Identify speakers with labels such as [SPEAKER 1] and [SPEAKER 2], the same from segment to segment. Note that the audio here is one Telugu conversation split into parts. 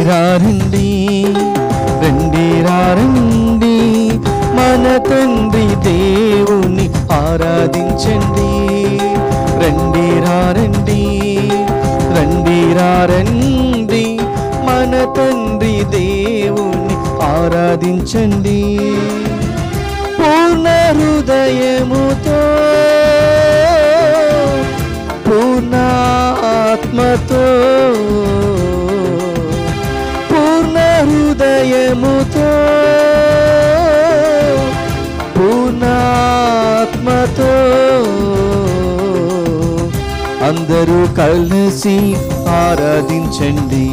[SPEAKER 1] రండి రండి రండి మన తండ్రి దేవుని ఆరాధించండి రండి రండి రండి రండి మన తండ్రి దేవుని ఆరాధించండి పూర్ణ హృదయముతో పూర్ణ ఆత్మతో పూర్ణ హృదయముతో పూర్ణ ఆత్మతో అందరూ కలిసి ఆరాధించండి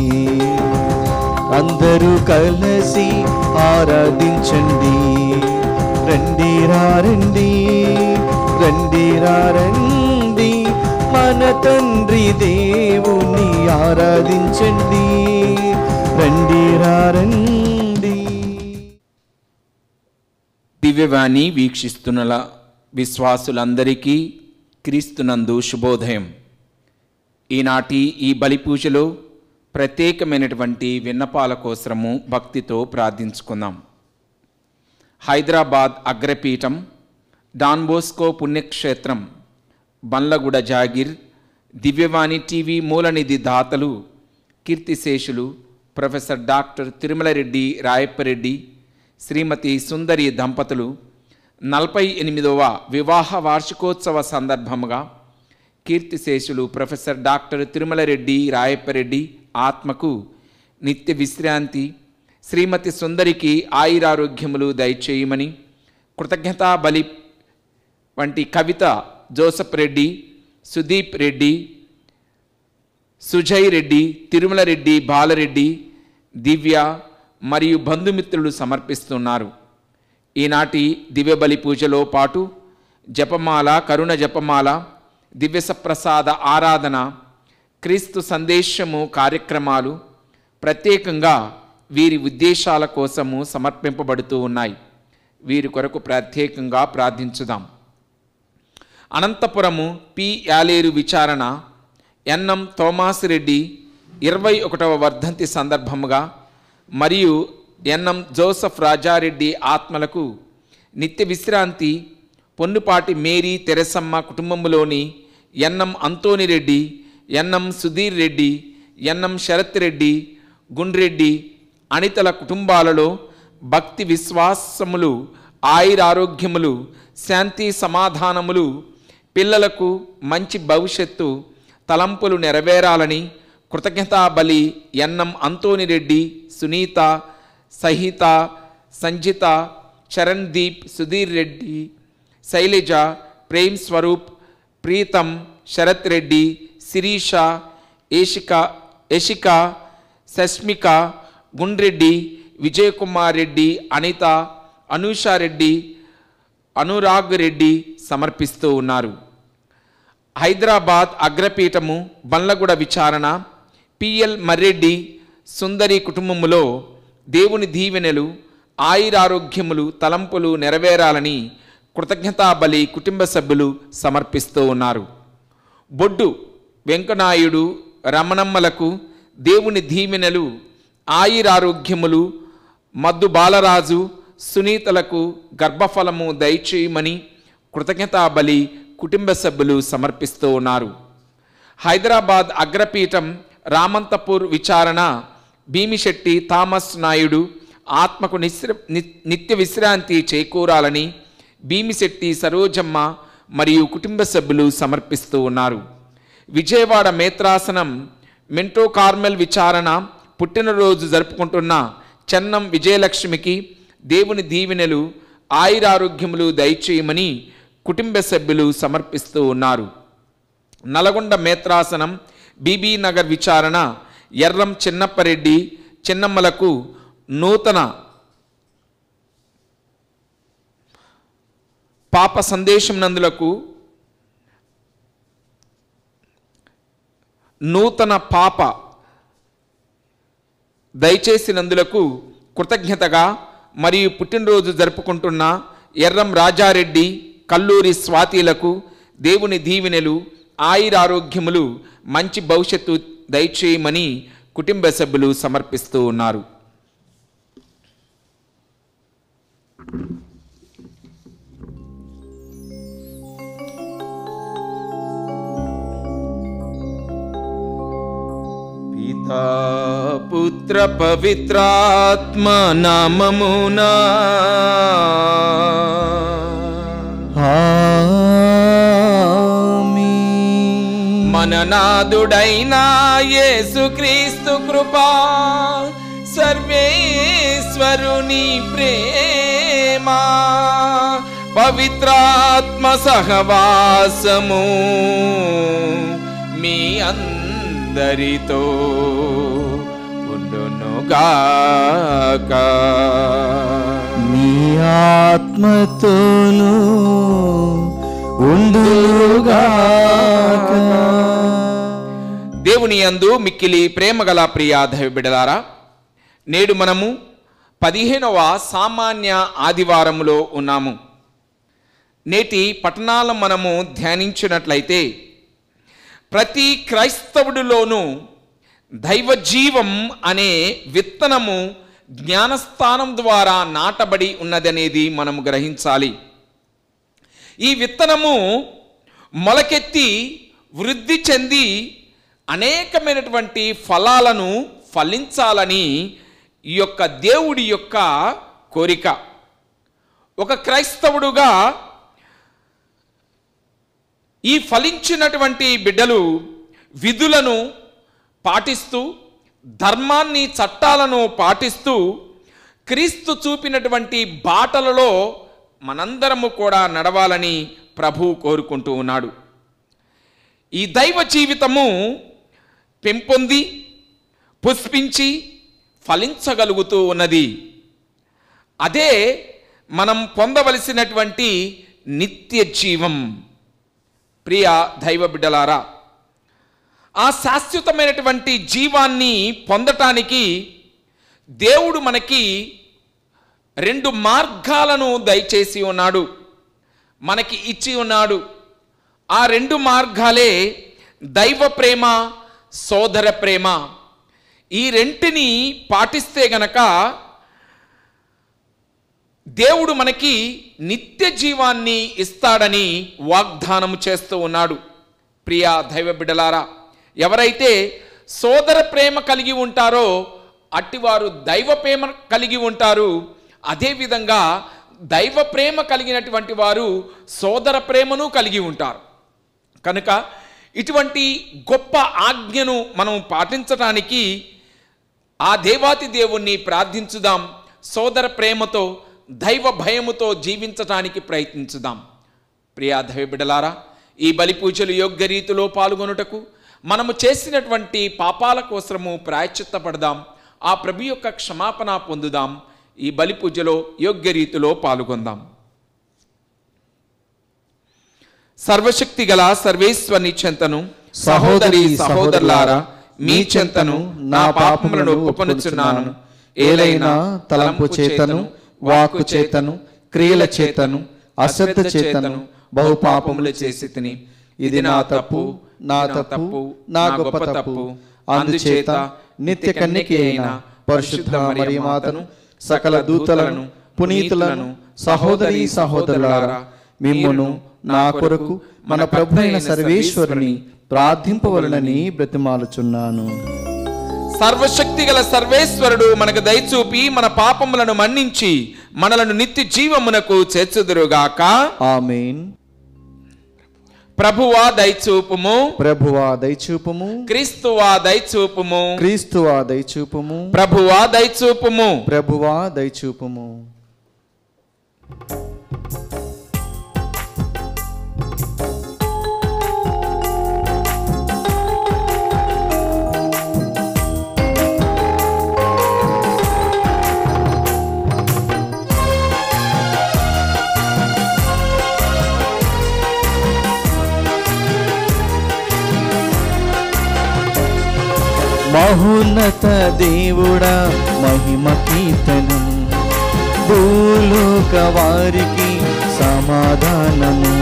[SPEAKER 1] అందరూ కలిసి ఆరాధించండి రండి రండి రండి రండి మన తండ్రి దేవుని ఆరాధించండి రండి రండి
[SPEAKER 2] దివ్యవాణి వీక్షిస్తున్న విశ్వాసులందరికీ క్రీస్తునందు శుభోదయం ఈనాటి ఈ బలి పూజలో ప్రత్యేకమైనటువంటి విన్నపాల కోసము భక్తితో ప్రార్థించుకుందాం హైదరాబాద్ అగ్రపీఠం డాన్ బోస్కో పుణ్యక్షేత్రం బండ్లగూడ జాగిర్ దివ్యవాణి టీవీ మూలనిధి దాతలు కీర్తిశేషులు ప్రొఫెసర్ డాక్టర్ తిరుమలరెడ్డి రాయప్పరెడ్డి శ్రీమతి సుందరి దంపతులు నలభై ఎనిమిదవ వివాహ వార్షికోత్సవ సందర్భముగా కీర్తిశేషులు ప్రొఫెసర్ డాక్టర్ తిరుమలరెడ్డి రాయప్పరెడ్డి ఆత్మకు నిత్య విశ్రాంతి శ్రీమతి సుందరికి ఆయురారోగ్యములు దయచేయమని కృతజ్ఞతా బలి వంటి కవిత జోసఫ్ రెడ్డి సుదీప్ రెడ్డి సుజయ్ రెడ్డి తిరుమల రెడ్డి బాలరెడ్డి దివ్య మరియు బంధుమిత్రులు సమర్పిస్తున్నారు ఈనాటి దివ్యబలి పూజలో పాటు జపమాల కరుణ జపమాల దివ్యసప్రసాద ఆరాధన క్రీస్తు సందేశము కార్యక్రమాలు ప్రత్యేకంగా వీరి ఉద్దేశాల కోసము సమర్పింపబడుతూ ఉన్నాయి వీరి కొరకు ప్రత్యేకంగా ప్రార్థించుదాం అనంతపురము పి యాలేరు విచారణ ఎన్ఎం థోమాస్ రెడ్డి ఇరవై ఒకటవ వర్ధంతి సందర్భముగా మరియు ఎన్ఎం జోసఫ్ రాజారెడ్డి ఆత్మలకు నిత్య విశ్రాంతి పొన్నుపాటి మేరీ తెరసమ్మ కుటుంబంలోని NM Anthony Reddy NM Sudheer Reddy NM Sharath Reddy Gundreddy అనితల కుటుంబాలలో భక్తి విశ్వాసములు ఆయురారోగ్యములు శాంతి సమాధానములు పిల్లలకు మంచి భవిష్యత్తు తలంపులు నెరవేరాలని కృతజ్ఞతా బలి ఎన్నం అంతోని రెడ్డి సునీత సహిత సంజిత చరణ్ దీప్ సుధీర్ రెడ్డి శైలజ ప్రేమ్ స్వరూప్ ప్రీతం శరత్ రెడ్డి శిరీష ఏషిక యశిక సస్మిక గుండ్రెడ్డి విజయకుమార్ రెడ్డి అనిత అనూషారెడ్డి అనురాగ్ రెడ్డి సమర్పిస్తూ ఉన్నారు హైదరాబాద్ అగ్రపీఠము బండ్లగూడ విచారణ పిఎల్ మర్రెడ్డి సుందరి కుటుంబములో దేవుని దీవెనలు ఆయురారోగ్యములు తలంపులు నెరవేరాలని కృతజ్ఞతా బలి కుటుంబ సభ్యులు సమర్పిస్తూ ఉన్నారు బొడ్డు వెంకనాయుడు రమణమ్మలకు దేవుని దీవెనలు ఆయురారోగ్యములు మద్దు బాలరాజు సునీతలకు గర్భఫలము దయచేయమని కృతజ్ఞతా బలి కుటుంబ సభ్యులు సమర్పిస్తూ ఉన్నారు హైదరాబాద్ అగ్రపీఠం రామంతపూర్ విచారణ భీమిశెట్టి థామస్ నాయుడు ఆత్మకు నిశ్ర ని- నిత్య విశ్రాంతి చేకూరాలని భీమిశెట్టి సరోజమ్మ మరియు కుటుంబ సభ్యులు సమర్పిస్తూ ఉన్నారు విజయవాడ మేత్రాసనం మెంటో కార్మెల్ విచారణ పుట్టినరోజు జరుపుకుంటున్న చెన్నం విజయలక్ష్మికి దేవుని దీవెనలు ఆయురారోగ్యములు దయచేయమని కుటుంబ సభ్యులు సమర్పిస్తూ ఉన్నారు నల్గొండ మేత్రాసనం బీబీ నగర్ విచారణ ఎర్రం చిన్నప్పరెడ్డి చిన్నమ్మలకు నూతన పాప సందేశం నందులకు నూతన పాప దయచేసినందులకు కృతజ్ఞతగా మరియు పుట్టినరోజు జరుపుకుంటున్న ఎర్రం రాజారెడ్డి కల్లూరి స్వాతిలకు దేవుని దీవెనలు ఆయురారోగ్యములు మంచి భవిష్యత్తు దయచేయమని కుటుంబ సభ్యులు సమర్పిస్తూ ఉన్నారు పితా పుత్ర పవిత్రాత్మ నామమునా
[SPEAKER 1] ఆమేన్.
[SPEAKER 2] మననాథుడైన యేసుక్రీస్తు కృపా సర్వేశ్వరుని ప్రేమ పవిత్రాత్మ సహవాసము మీ అందరితో ఉండునుగాక
[SPEAKER 1] మీ ఆత్మతోను ఉండుగాక
[SPEAKER 2] దేవుని యందు మిక్కిలి ప్రేమగల ప్రియ దైవబిడలారా నేడు మనము పదిహేనవ సామాన్య ఆదివారములో ఉన్నాము నేటి పట్టణాలను మనము ధ్యానించినట్లయితే ప్రతి క్రైస్తవుడిలోనూ దైవజీవం అనే విత్తనము జ్ఞానస్థానం ద్వారా నాటబడి ఉన్నదనేది మనము గ్రహించాలి ఈ విత్తనము మొలకెత్తి వృద్ధి చెంది అనేకమైనటువంటి ఫలాలను ఫలించాలని ఈ యొక్క దేవుడి యొక్క కోరిక ఒక క్రైస్తవుడుగా ఈ ఫలించినటువంటి బిడ్డలు విధులను పాటిస్తూ ధర్మాన్ని చట్టాలను పాటిస్తూ క్రీస్తు చూపినటువంటి బాటలలో మనందరము కూడా నడవాలని ప్రభు కోరుకుంటూ ఉన్నాడు ఈ దైవ జీవితము పెంపొంది పుష్పించి ఫలించగలుగుతూ ఉన్నది అదే మనం పొందవలసినటువంటి నిత్య జీవం ప్రియ దైవ బిడ్డలారా ఆ శాశ్వతమైనటువంటి జీవాన్ని పొందటానికి దేవుడు మనకి రెండు మార్గాలను దయచేసి ఉన్నాడు మనకి ఇచ్చి ఉన్నాడు ఆ రెండు మార్గాలే దైవ ప్రేమ సోదర ప్రేమ ఈ రెంటిని పాటిస్తే గనక దేవుడు మనకి నిత్య జీవాన్ని ఇస్తాడని వాగ్దానం చేస్తూ ఉన్నాడు ప్రియా దైవ బిడ్డలారా ఎవరైతే సోదర ప్రేమ కలిగి ఉంటారో అట్టివారు దైవ ప్రేమ కలిగి ఉంటారు అదేవిధంగా దైవ ప్రేమ కలిగినటువంటి వారు సోదర ప్రేమను కలిగి ఉంటారు కనుక ఇటువంటి గొప్ప ఆజ్ఞను మనం పాటించటానికి ఆ దేవాతి దేవుణ్ణి ప్రార్థించుదాం సోదర ప్రేమతో దైవ భయముతో జీవించటానికి ప్రయత్నించుదాం ప్రియా దైవ బిడ్డలారా ఈ బలి పూజలు యోగ్య రీతిలో పాల్గొనుటకు మనము చేసినటువంటి పాపాల కోసము ప్రాయశ్చిత్తపడదాం ఆ ప్రభు యొక్క క్షమాపణ పొందుదాం ఈ బలి పూజలో యోగ్య రీతిలో పాల్గొందాం సర్వశక్తి గల సర్వేశ్వరుని చెంతను సహోదరి సహోదరులారా మీ చెంతను నా పాపములను ఒప్పుకొనుచున్నాను
[SPEAKER 1] ఏలైనా తలంపు చేతను వాక్కు చేతను క్రియల చేతను అశ్రద్ధ చేతను బహు పాపములు చేసి తిని ఇది నా తప్పు నా తప్పు నా గొప్ప తప్పు అందుచేత నిత్య కన్యకి అయిన పరిశుద్ధ మరియమాతను సకల దూతలను పునీతులను సహోదరి సహోదరులారా మిమ్మును నా కొరకు మన ప్రభు అయిన సర్వేశ్వరుని ప్రార్థింపవలనని బ్రతిమాలుచున్నాను
[SPEAKER 2] సర్వశక్తి గల సర్వేశ్వరుడు మనకు దయచూపి మన పాపములను మన్నించి మనలను నిత్య జీవమునకు చేర్చుదురుగాక
[SPEAKER 1] ఆమెన్
[SPEAKER 2] ప్రభువా దయచూపుము
[SPEAKER 1] ప్రభువా దయచూపుము
[SPEAKER 2] క్రీస్తువా దయచూపుము
[SPEAKER 1] క్రీస్తువా దయచూపుము
[SPEAKER 2] ప్రభువా దయచూపుము
[SPEAKER 1] ప్రభువా దయచూపుము మహోన్నత దేవుడా మహిమ కీర్తనం భూలోక వారికి సమాధానము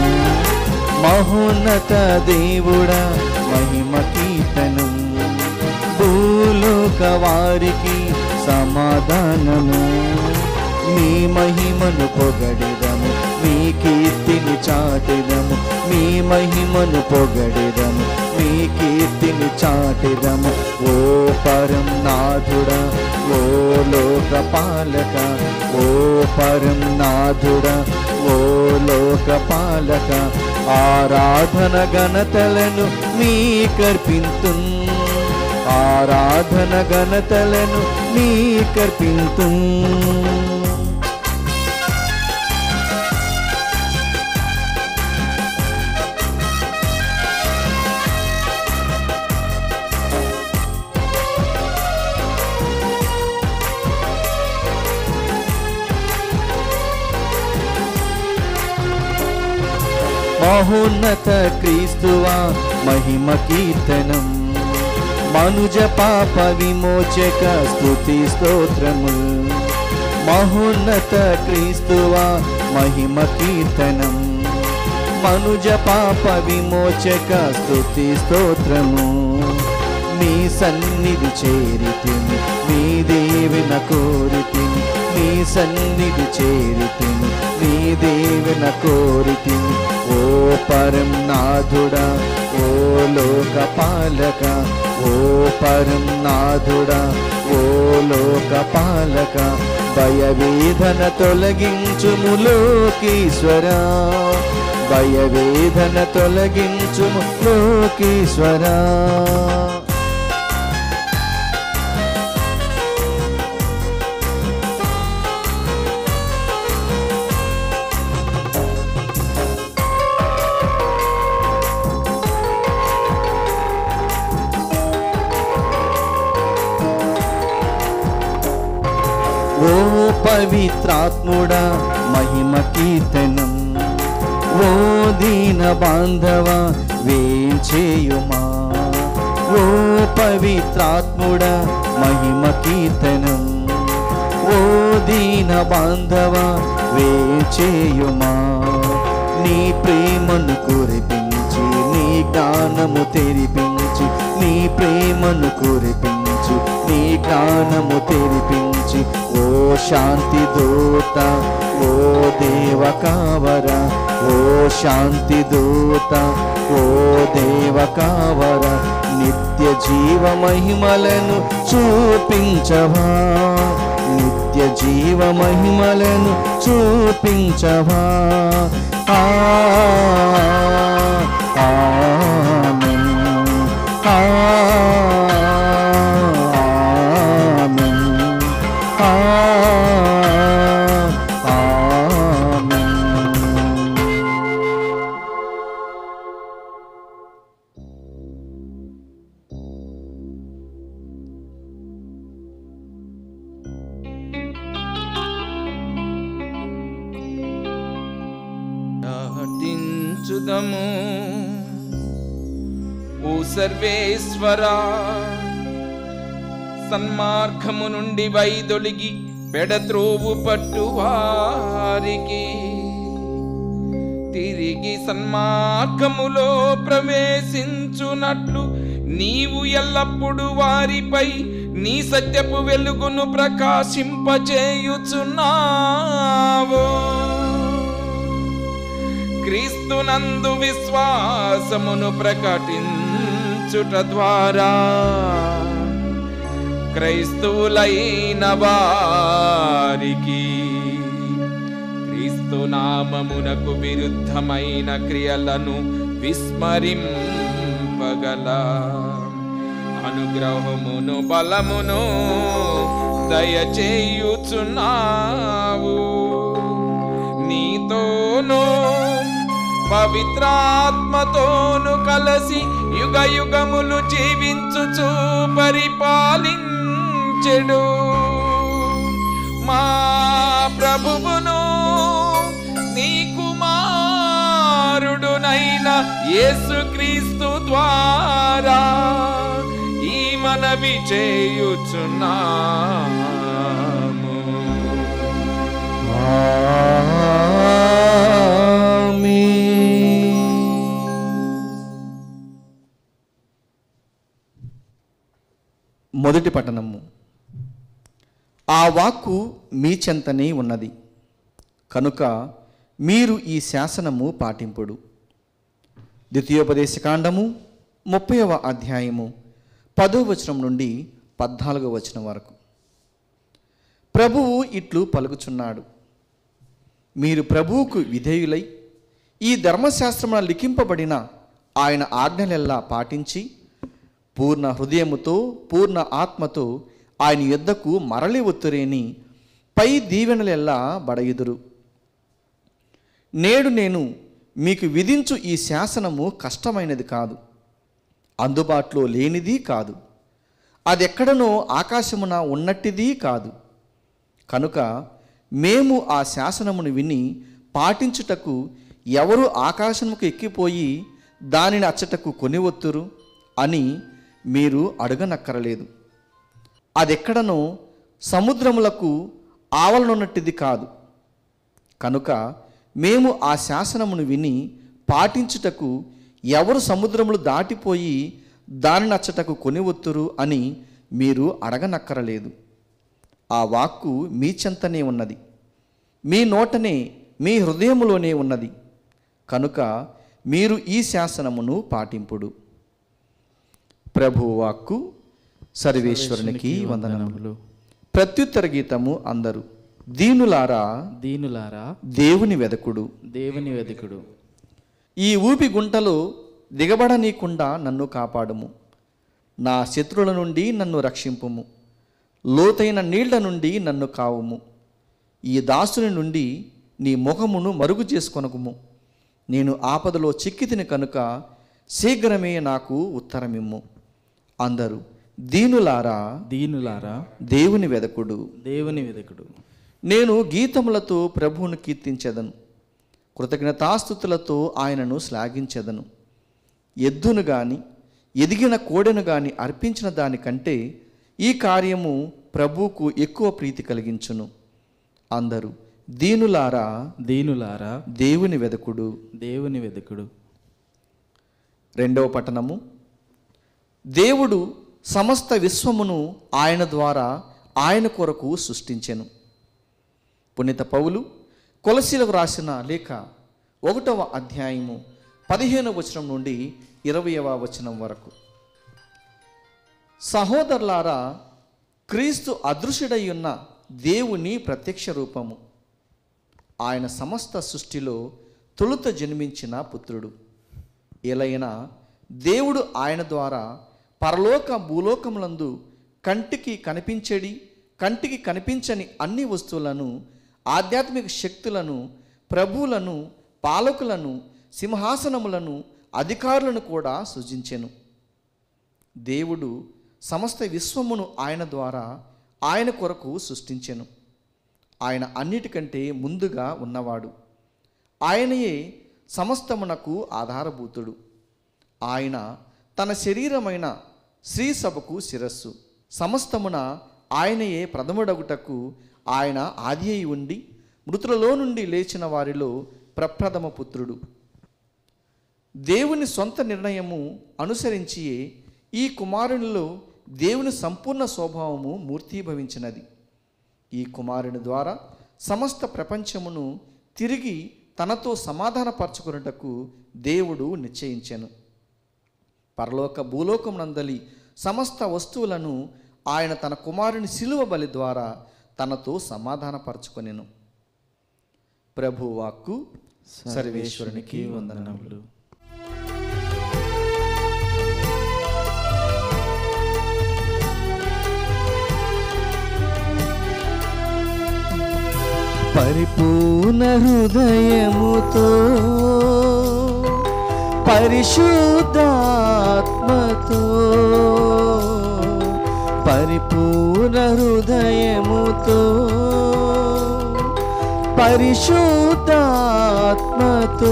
[SPEAKER 1] మహోన్నత దేవుడా మహిమ కీర్తనం భూలోక భూలోక వారికి సమాధానము మీ మహిమను పొగడిదము మీ కీర్తిని చాటిదము మీ మహిమను పొగడిదము మీ కీర్తిని చాటిదము ఓ పరం నాథుడా ఓ లోక పాలక ఓ పరం నాథుడా ఓ లోక పాలక ఆరాధన ఘనతలను మీ కర్పింతు ఆరాధన ఘనతలను మీ కర్పింతు మహోన్నత క్రీస్తువా మహిమ కీర్తనం మనుజ పాప విమోచక స్తుతి స్తోత్రము మహోన్నత క్రీస్తువా మహిమ కీర్తనం మనుజ పాప విమోచక స్తుతి స్తోత్రము మీ సన్నిధి చేరితిని మీ దేవిన కోరితిని మీ సన్నిధి చేరితిని మీ దేవిన కోరితిని ఓ పరం నాథుడా ఓ లోక పాలక ఓ పరం నాథుడా ఓ లోక పాలక భయవేదన తొలగించుము లోకీశ్వరా భయవేదన తొలగించుము లోకీశ్వరా ఓ పవిత్రాత్ముడా మహిమ కీర్తనం ఓ దీన బాంధవ వేంచేయుమా ఓ పవిత్రాత్ముడా మహిమ కీర్తనం ఓ దీన బాంధవ వేంచేయుమా నీ ప్రేమను కురిపించి నీ జ్ఞానము తెరిపించి నీ ప్రేమను కురిపించి నీ జ్ఞానము తెరిపించి ఓ శాంతి దూత ఓ దేవ కావర ఓ శాంతి దూత ఓ దేవ కావర నిత్య జీవ మహిమలను చూపించవా నిత్య జీవ మహిమలను చూపించవా ఆ ఆమేన్. ఆమేన్. ఆ ఆమేన్.
[SPEAKER 2] ప్రార్థించుదము ఓ సర్వేశ్వరా సన్మార్గము నుండి వైదొలిగి పెడత్రోవు పట్టు వారికి తిరిగి సన్మార్గములో ప్రవేశించునట్లు నీవు ఎల్లప్పుడూ వారిపై నీ సత్యపు వెలుగును ప్రకాశింపచేయుచున్నావు క్రీస్తునందు విశ్వాసమును ప్రకటించుట ద్వారా క్రైస్తవులైన వారికి క్రీస్తు నామమునకు విరుద్ధమైన క్రియలను విస్మరింపగల అనుగ్రహమును బలమును దయచేయుచున్నావు నీతోనూ పవిత్రాత్మతోను కలసి యుగ యుగములు జీవించుచు పరిపాలించెడు మా ప్రభువును నీ కుమారుడునైన యేసుక్రీస్తు ద్వారా ఈ మనవి చేయుచున్నాము
[SPEAKER 1] మొదటి పట్టణ ఆ వాక్కు మీ చెంతనే ఉన్నది కనుక మీరు ఈ శాసనము పాటింపుడు ద్వితీయోపదేశకాండము ముప్పైవ అధ్యాయము పదో వచనం నుండి పద్నాలుగో వచనం వరకు ప్రభువు ఇట్లు పలుకుచున్నాడు మీరు ప్రభువుకు విధేయులై ఈ ధర్మశాస్త్రమున లిఖింపబడిన ఆయన ఆజ్ఞలెల్లా పాటించి పూర్ణ హృదయముతో పూర్ణ ఆత్మతో ఆయన యుద్ధకు మరలి ఒత్తురేని పై దీవెనలెల్లా బడయుదురు నేడు నేను మీకు విధించు ఈ శాసనము కష్టమైనది కాదు అందుబాటులో లేనిది కాదు అదెక్కడనో ఆకాశమున ఉన్నట్టిది కాదు కనుక మేము ఆ శాసనమును విని పాటించుటకు ఎవరు ఆకాశముకు ఎక్కిపోయి దానిని అచ్చటకు కొనివత్తురు అని మీరు అడగనక్కరలేదు అదెక్కడనో సముద్రములకు ఆవలనున్నట్టిది కాదు కనుక మేము ఆ శాసనమును విని పాటించుటకు ఎవరు సముద్రములు దాటిపోయి దానిని అచ్చటకు కొనివత్తురు అని మీరు అడగనక్కరలేదు ఆ వాక్కు మీ చెంతనే ఉన్నది మీ నోటనే మీ హృదయములోనే ఉన్నది కనుక మీరు ఈ శాసనమును పాటింపుడు ప్రభు వాక్కు సర్వేశ్వరునికి వందనములు ప్రత్యుత్తర గీతము అందరు దీనులారా
[SPEAKER 3] దీనులారా
[SPEAKER 1] దేవుని వెదకుడు
[SPEAKER 3] దేవుని వెదుకుడు
[SPEAKER 1] ఈ ఊపి గుంటలో దిగబడనీకుండా నన్ను కాపాడుము నా శత్రువుల నుండి నన్ను రక్షింపుము లోతైన నీళ్ల నుండి నన్ను కావుము ఈ దాసుని నుండి నీ ముఖమును మరుగు చేసుకొనకుము నేను ఆపదలో చిక్కితిని కనుక శీఘ్రమే నాకు ఉత్తరమిమ్ము అందరూ దీనులారా
[SPEAKER 3] దీనులారా
[SPEAKER 1] దేవుని వెదకుడు
[SPEAKER 3] దేవుని వెదుకుడు
[SPEAKER 1] నేను గీతములతో ప్రభువును కీర్తించెదను కృతజ్ఞతాస్థుతులతో ఆయనను శ్లాఘించెదను ఎద్దును గాని ఎదిగిన కోడెను గాని అర్పించిన దానికంటే ఈ కార్యము ప్రభువుకు ఎక్కువ ప్రీతి కలిగించును అందరూ దీనులారా
[SPEAKER 3] దీనులారా
[SPEAKER 1] దేవుని వెదకుడు
[SPEAKER 3] దేవుని వెదుకుడు
[SPEAKER 1] రెండవ పట్టణము దేవుడు సమస్త విశ్వమును ఆయన ద్వారా ఆయన కొరకు సృష్టించెను పునీత పౌలు కొలసీలకు రాసిన లేఖ ఒకటవ అధ్యాయము పదిహేనవ వచనం నుండి ఇరవయవ వచనం వరకు సహోదరులారా క్రీస్తు అదృశ్యుడై ఉన్న దేవుని ప్రత్యక్ష రూపము ఆయన సమస్త సృష్టిలో తొలుత జన్మించిన పుత్రుడు ఎలైనా దేవుడు ఆయన ద్వారా పరలోక భూలోకములందు కంటికి కనిపించడి కంటికి కనిపించని అన్ని వస్తువులను ఆధ్యాత్మిక శక్తులను ప్రభువులను పాలకులను సింహాసనములను అధికారులను కూడా సృజించెను దేవుడు సమస్త విశ్వమును ఆయన ద్వారా ఆయన కొరకు సృష్టించెను ఆయన అన్నిటికంటే ముందుగా ఉన్నవాడు ఆయనయే సమస్తమునకు ఆధారభూతుడు ఆయన తన శరీరమైన శ్రీ సభకు శిరస్సు సమస్తమున ఆయనయే ప్రథముడగుటకు ఆయన ఆది అయి ఉండి మృతులలో నుండి లేచిన వారిలో ప్రప్రథమ పుత్రుడు దేవుని సొంత నిర్ణయము అనుసరించియే ఈ కుమారునిలో దేవుని సంపూర్ణ స్వభావము మూర్తీభవించినది ఈ కుమారుని ద్వారా సమస్త ప్రపంచమును తిరిగి తనతో సమాధానపరచుకున్నటకు దేవుడు నిశ్చయించెను పరలోక భూలోకమునందలి సమస్త వస్తువులను ఆయన తన కుమారుని శిలువ బలి ద్వారా తనతో సమాధానపరచుకొనెను ప్రభు వాక్కు సర్వేశ్వరునికి వందనములు
[SPEAKER 3] పరిపూర్ణ హృదయముతో పరిశుద్ధాత్మతో పరిపూర్ణ హృదయముతో పరిశుద్ధాత్మతో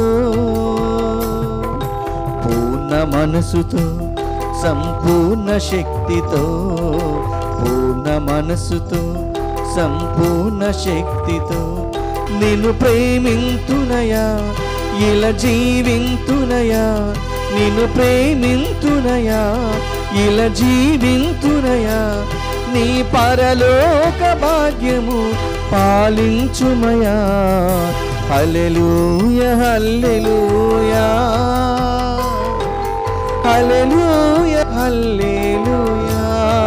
[SPEAKER 3] పూర్ణ మనసుతో సంపూర్ణ శక్తితో పూర్ణ మనసుతో సంపూర్ణ శక్తితో నిన్ను ప్రేమింతునయా ఇలా జీవింతునయా నిన్ను ప్రేమింతునయా ఇలా జీవింతునయా నీ పరలోక భాగ్యము పాలించుమయా హల్లెలూయ హల్లెలూయా హల్లెలూయ హల్లెలూయా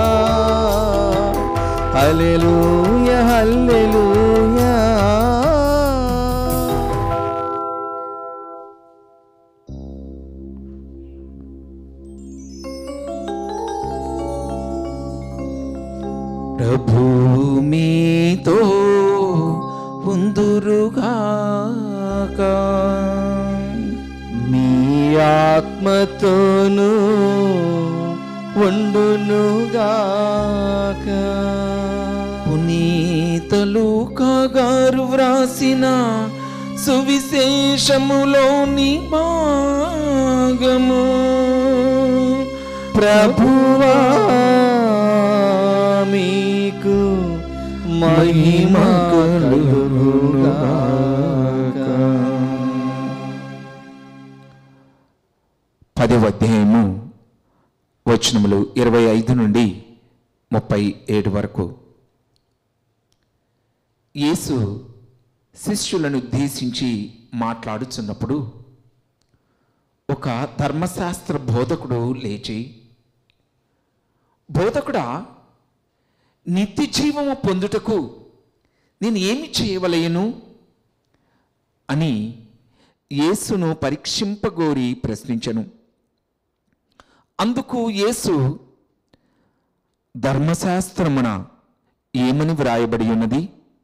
[SPEAKER 3] హల్లెలూయ హల్లెలూయా ప్రభు మీతో ఉందురుగాక మీ ఆత్మతోను ఉండునుగాక
[SPEAKER 2] పునీతలు కాగారు వ్రాసిన సువిశేషములోని భాగము
[SPEAKER 3] ప్రభువా మీకు మహిమ కలుగునుగాక
[SPEAKER 2] పదవ అధ్యాయము వచనములు ఇరవై ఐదు నుండి ముప్పై ఏడు వరకు యేసు శిష్యులను ఉద్దేశించి మాట్లాడుచున్నప్పుడు ఒక ధర్మశాస్త్ర బోధకుడు లేచి బోధకుడా నిత్య జీవము పొందుటకు నేను ఏమి చేయవలయను అని యేసును పరీక్షింపగోరి ప్రశ్నించను అందుకు యేసు ధర్మశాస్త్రమున ఏమని వ్రాయబడి ఉన్నది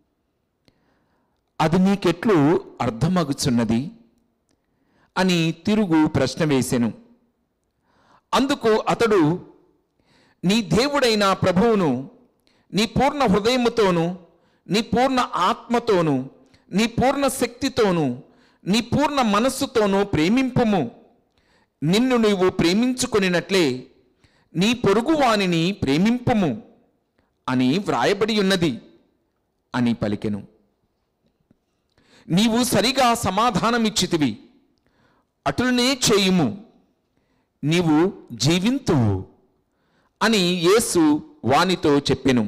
[SPEAKER 2] అది నీకెట్లు అర్థమగుచున్నది అని తిరుగు ప్రశ్న వేసెను అందుకు అతడు నీ దేవుడైన ప్రభువును నీ పూర్ణ హృదయముతోను నీ పూర్ణ ఆత్మతోను నీ పూర్ణ శక్తితోను నీ పూర్ణ మనస్సుతోనూ ప్రేమింపుము నిన్ను నీవు ప్రేమించుకొనినట్లే నీ పొరుగువానిని ప్రేమింపుము అని వ్రాయబడి ఉన్నది అని పలికెను నీవు సరిగా సమాధానమిచ్చితివి అటులనే చేయుము నీవు జీవింతువు అని యేసు వానితో చెప్పెను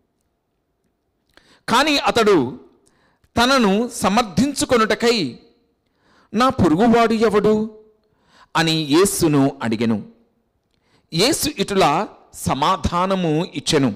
[SPEAKER 2] కానీ అతడు తనను సమర్థించుకొనుటకై నా పొరుగువాడు ఎవడు అని యేసును అడిగెను యేసు ఇటులా సమాధానము ఇచ్చెను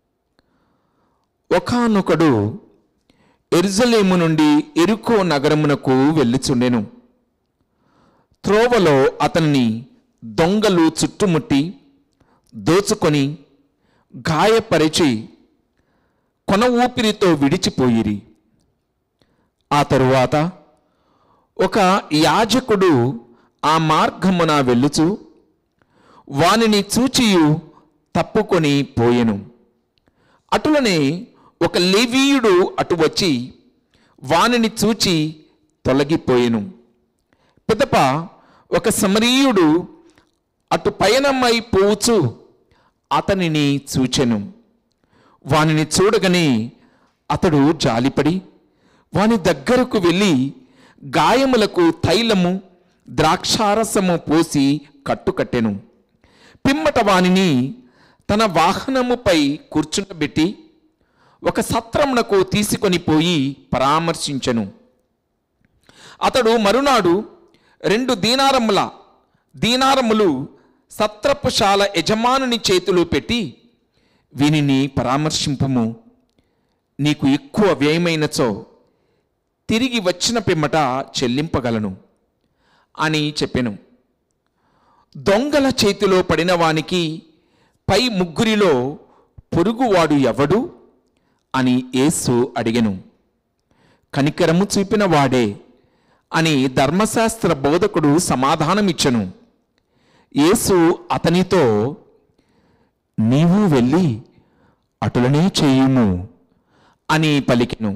[SPEAKER 2] ఒకానొకడు ఎరుజలేము నుండి ఎరుకో నగరమునకు వెళ్ళుచుండెను త్రోవలో అతన్ని దొంగలు చుట్టుముట్టి దోచుకొని గాయపరిచి కొన ఊపిరితో విడిచిపోయిరి ఆ తరువాత ఒక యాజకుడు ఆ మార్గమున వెళ్ళుచు వానిని చూచియు తప్పుకొని పోయెను అటులనే ఒక లేవీయుడు అటు వచ్చి వానిని చూచి తొలగిపోయెను పిదప ఒక సమరీయుడు అటు పయనమై పోవచ్చు అతనిని చూచెను వానిని చూడగానే అతడు జాలిపడి వాని దగ్గరకు వెళ్ళి గాయములకు తైలము ద్రాక్షారసము పోసి కట్టుకట్టెను పిమ్మట వానిని తన వాహనముపై కూర్చుండబెట్టి ఒక సత్రమునకు తీసుకొని పోయి పరామర్శించెను అతడు మరునాడు రెండు దీనారముల దీనారములు సత్రపుశాల యజమానుని చేతిలో పెట్టి వీనిని పరామర్శింపుము నీకు ఎక్కువ వ్యయమైనచో తిరిగి వచ్చిన పిమ్మట చెల్లింపగలను అని చెప్పెను దొంగల చేతిలో పడిన వానికి పై ముగ్గురిలో పొరుగువాడు ఎవడు అని యేసు అడిగెను కనికరము చూపిన వాడే అని ధర్మశాస్త్ర బోధకుడు సమాధానమిచ్చను యేసు అతనితో నీవు వెళ్ళి అటులనే చేయుము అని పలికెను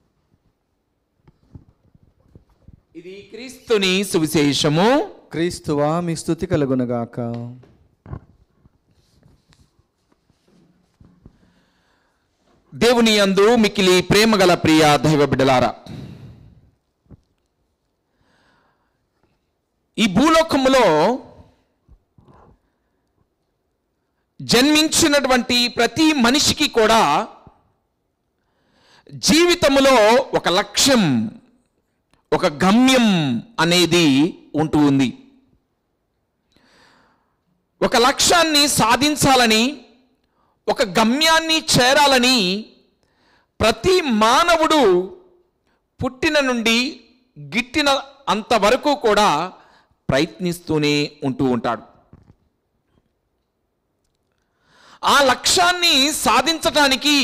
[SPEAKER 2] ఇది క్రీస్తుని సువిశేషము
[SPEAKER 3] క్రీస్తువా మీ స్థుతి కలుగునగాక
[SPEAKER 2] దేవుని అందు మికిలి ప్రేమగల ప్రియ దైవ బిడ్డలారా ఈ భూలోకములో జన్మించినటువంటి ప్రతి మనిషికి కూడా జీవితంలో ఒక లక్ష్యం ఒక గమ్యం అనేది ఉంటూ ఉంది ఒక లక్ష్యాన్ని సాధించాలని ఒక గమ్యాన్ని చేరాలని ప్రతి మానవుడు పుట్టిన నుండి గిట్టిన అంతవరకు కూడా ప్రయత్నిస్తూనే ఉంటూ ఉంటాడు ఆ లక్ష్యాన్ని సాధించటానికి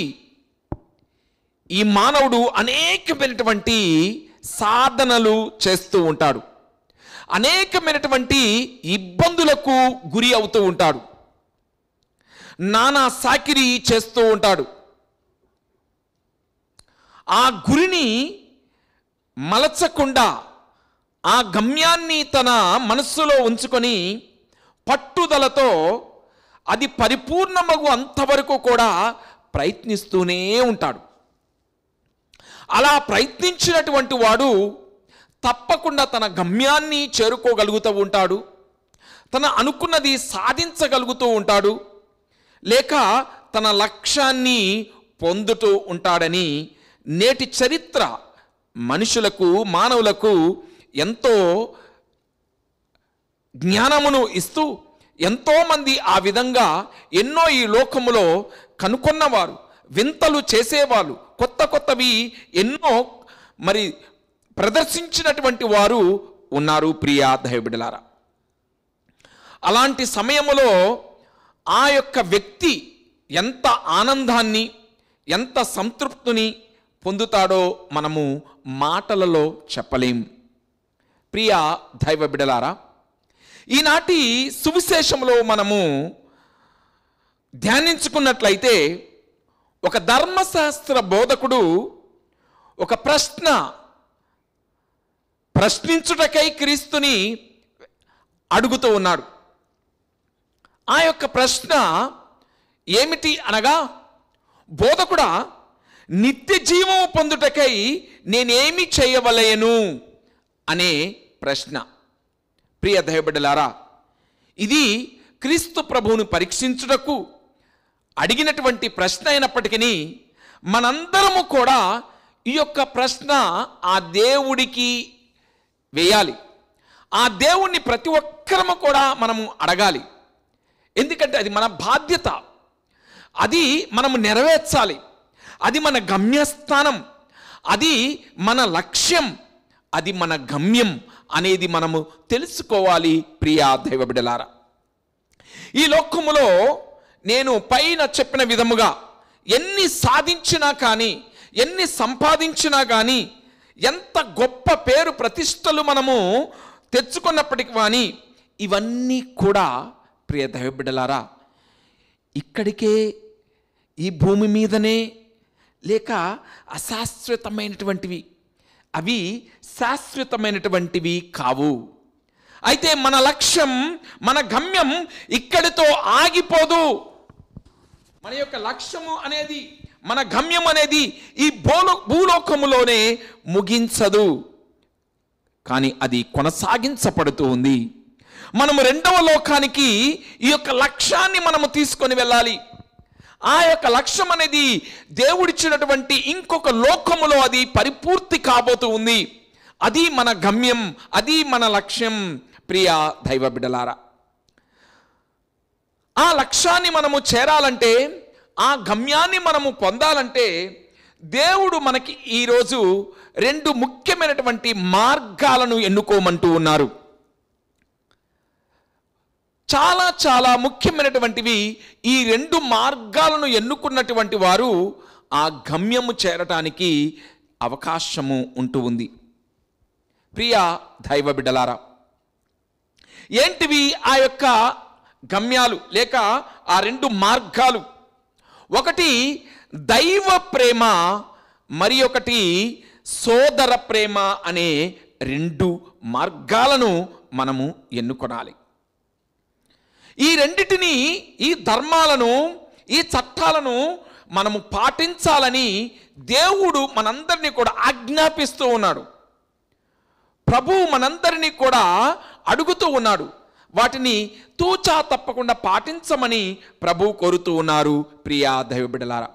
[SPEAKER 2] ఈ మానవుడు అనేకమైనటువంటి సాధనలు చేస్తూ ఉంటాడు అనేకమైనటువంటి ఇబ్బందులకు గురి అవుతూ ఉంటాడు నానా సాకిరి చేస్తూ ఉంటాడు ఆ గురిని మలచకుండా ఆ గమ్యాన్ని తన మనస్సులో ఉంచుకొని పట్టుదలతో అది పరిపూర్ణమగు అంతవరకు కూడా ప్రయత్నిస్తూనే ఉంటాడు అలా ప్రయత్నించినటువంటి వాడు తప్పకుండా తన గమ్యాన్ని చేరుకోగలుగుతూ ఉంటాడు తన అనుకున్నది సాధించగలుగుతూ ఉంటాడు లేక తన లక్ష్యాన్ని పొందుతూ ఉంటాడని నేటి చరిత్ర మనుషులకు మానవులకు ఎంతో జ్ఞానమును ఇస్తూ ఎంతోమంది ఆ విధంగా ఎన్నో ఈ లోకములో కనుకొన్నవారు వింతలు చేసేవాళ్ళు కొత్త కొత్తవి ఎన్నో మరి ప్రదర్శించినటువంటి వారు ఉన్నారు ప్రియా దైవబిడలారా అలాంటి సమయములో ఆ యొక్క వ్యక్తి ఎంత ఆనందాన్ని ఎంత సంతృప్తిని పొందుతాడో మనము మాటలలో చెప్పలేం ప్రియ దైవ బిడలారా ఈనాటి సువిశేషంలో మనము ధ్యానించుకున్నట్లయితే ఒక ధర్మశాస్త్ర బోధకుడు ఒక ప్రశ్న ప్రశ్నించుటకై క్రీస్తుని అడుగుతూ ఉన్నాడు ఆ యొక్క ప్రశ్న ఏమిటి అనగా బోధకుడా నిత్య జీవము పొందుటకై నేనేమి చేయవలయను అనే ప్రశ్న ప్రియ దయబిడ్డలారా ఇది క్రీస్తు ప్రభువును పరీక్షించుటకు అడిగినటువంటి ప్రశ్న అయినప్పటికీ మనందరము కూడా ఈ యొక్క ప్రశ్న ఆ దేవుడికి వేయాలి ఆ దేవుణ్ణి ప్రతి ఒక్కరము కూడా మనము అడగాలి ఎందుకంటే అది మన బాధ్యత అది మనము నెరవేర్చాలి అది మన గమ్యస్థానం అది మన లక్ష్యం అది మన గమ్యం అనేది మనము తెలుసుకోవాలి ప్రియా దైవ బిడ్డలారా ఈ లోకములో నేను పైన చెప్పిన విధముగా ఎన్ని సాధించినా కానీ ఎన్ని సంపాదించినా కానీ ఎంత గొప్ప పేరు ప్రతిష్టలు మనము తెచ్చుకున్నప్పటికి కానీ ఇవన్నీ కూడా ప్రియ దైవబిడ్డలారా ఇక్కడికే ఈ భూమి మీదనే లేక అశాశ్వతమైనటువంటివి అవి శాశ్వతమైనటువంటివి కావు అయితే మన లక్ష్యం మన గమ్యం ఇక్కడితో ఆగిపోదు మన యొక్క లక్ష్యము అనేది మన గమ్యం అనేది ఈ భూలో భూలోకములోనే ముగించదు కానీ అది కొనసాగించబడుతూ ఉంది మనము రెండవ లోకానికి ఈ యొక్క లక్ష్యాన్ని మనము తీసుకొని వెళ్ళాలి ఆ యొక్క లక్ష్యం అనేది దేవుడిచ్చినటువంటి ఇంకొక లోకములో అది పరిపూర్తి కాబోతూ ఉంది అది మన గమ్యం అది మన లక్ష్యం ప్రియ దైవ బిడలారా ఆ లక్ష్యాన్ని మనము చేరాలంటే ఆ గమ్యాన్ని మనము పొందాలంటే దేవుడు మనకి ఈరోజు రెండు ముఖ్యమైనటువంటి మార్గాలను ఎన్నుకోమంటూ ఉన్నారు చాలా చాలా ముఖ్యమైనటువంటివి ఈ రెండు మార్గాలను ఎన్నుకున్నటువంటి వారు ఆ గమ్యము చేరటానికి అవకాశము ఉంటూ ఉంది ప్రియ దైవ బిడ్డలారా ఏంటివి ఆ యొక్క గమ్యాలు లేక ఆ రెండు మార్గాలు ఒకటి దైవ ప్రేమ మరి ఒకటి సోదర ప్రేమ అనే రెండు మార్గాలను మనము ఎన్నుకొనాలి ఈ రెండిటిని ఈ ధర్మాలను ఈ చట్టాలను మనము పాటించాలని దేవుడు మనందరినీ కూడా ఆజ్ఞాపిస్తూ ఉన్నాడు ప్రభువు మనందరినీ కూడా అడుగుతూ ఉన్నాడు వాటిని తూచా తప్పకుండా పాటించమని ప్రభు కోరుతూ ఉన్నారు ప్రియా దైవబిడలారా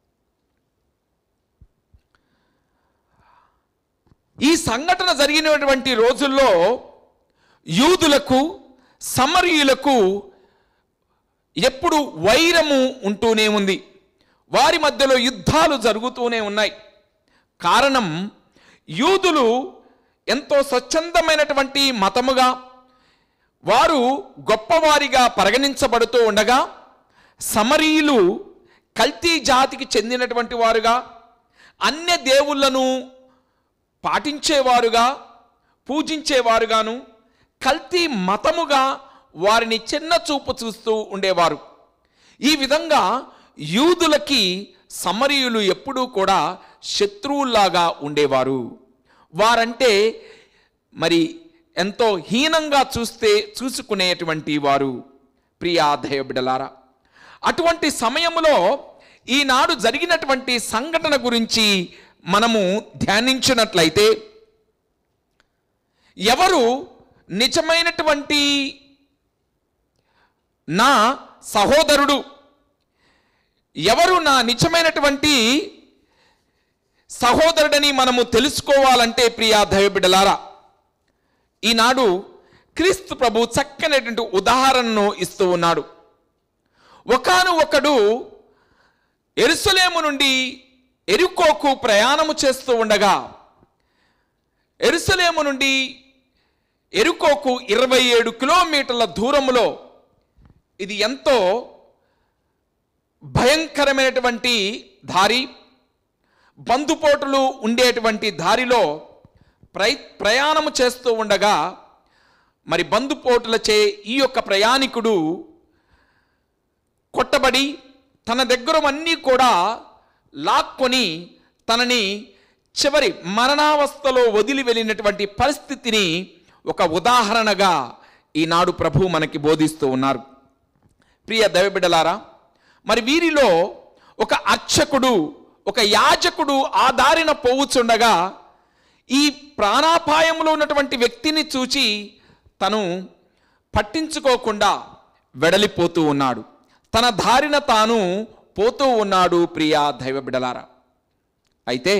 [SPEAKER 2] ఈ సంఘటన జరిగినటువంటి రోజుల్లో యూదులకు సమరీయులకు ఎప్పుడు వైరము ఉంటూనే ఉంది వారి మధ్యలో యుద్ధాలు జరుగుతూనే ఉన్నాయి కారణం యూదులు ఎంతో స్వచ్ఛందమైనటువంటి మతముగా వారు గొప్పవారిగా పరిగణించబడుతూ ఉండగా సమరీయులు కల్తీ జాతికి చెందినటువంటి వారుగా అన్య దేవుళ్ళను పాటించేవారుగా పూజించేవారుగాను కల్తీ మతముగా వారిని చిన్న చూపు చూస్తూ ఉండేవారు ఈ విధంగా యూదులకి సమరీయులు ఎప్పుడూ కూడా శత్రువుల్లాగా ఉండేవారు వారంటే మరి ఎంతో హీనంగా చూస్తే చూసుకునేటువంటి వారు ప్రియా దయబిడలారా అటువంటి సమయంలో ఈనాడు జరిగినటువంటి సంఘటన గురించి మనము ధ్యానించినట్లయితే ఎవరు నిజమైనటువంటి నా సహోదరుడు ఎవరు నా నిజమైనటువంటి సహోదరుడని మనము తెలుసుకోవాలంటే ప్రియా దైవబిడ్డలారా ఈనాడు క్రీస్తు ప్రభు చక్కనటువంటి ఉదాహరణను ఇస్తూ ఉన్నాడు ఒకను ఒకడు ఎరుసలేము నుండి ఎరుకోకు ప్రయాణము చేస్తూ ఉండగా ఎరుసలేము నుండి ఎరుకోకు ఇరవై ఏడు కిలోమీటర్ల దూరములో ఇది ఎంతో భయంకరమైనటువంటి దారి బందుపోటులు ఉండేటువంటి దారిలో ప్రై ప్రయాణము చేస్తూ ఉండగా మరి బందుపోటులచే ఈ యొక్క ప్రయాణికుడు కొట్టబడి తన దగ్గరవన్నీ కూడా లాక్కొని తనని చివరి మరణావస్థలో వదిలి వెళ్ళినటువంటి పరిస్థితిని ఒక ఉదాహరణగా ఈనాడు ప్రభు మనకి బోధిస్తూ ఉన్నారు ప్రియ దైవబిడ్డలారా మరి వీరిలో ఒక అర్చకుడు ఒక యాజకుడు ఆ దారిన పోవుచుండగా ఈ ప్రాణాపాయంలో ఉన్నటువంటి వ్యక్తిని చూచి తను పట్టించుకోకుండా వెడలిపోతూ ఉన్నాడు తన దారిన తాను పోతూ ఉన్నాడు ప్రియా దైవబిడలారా అయితే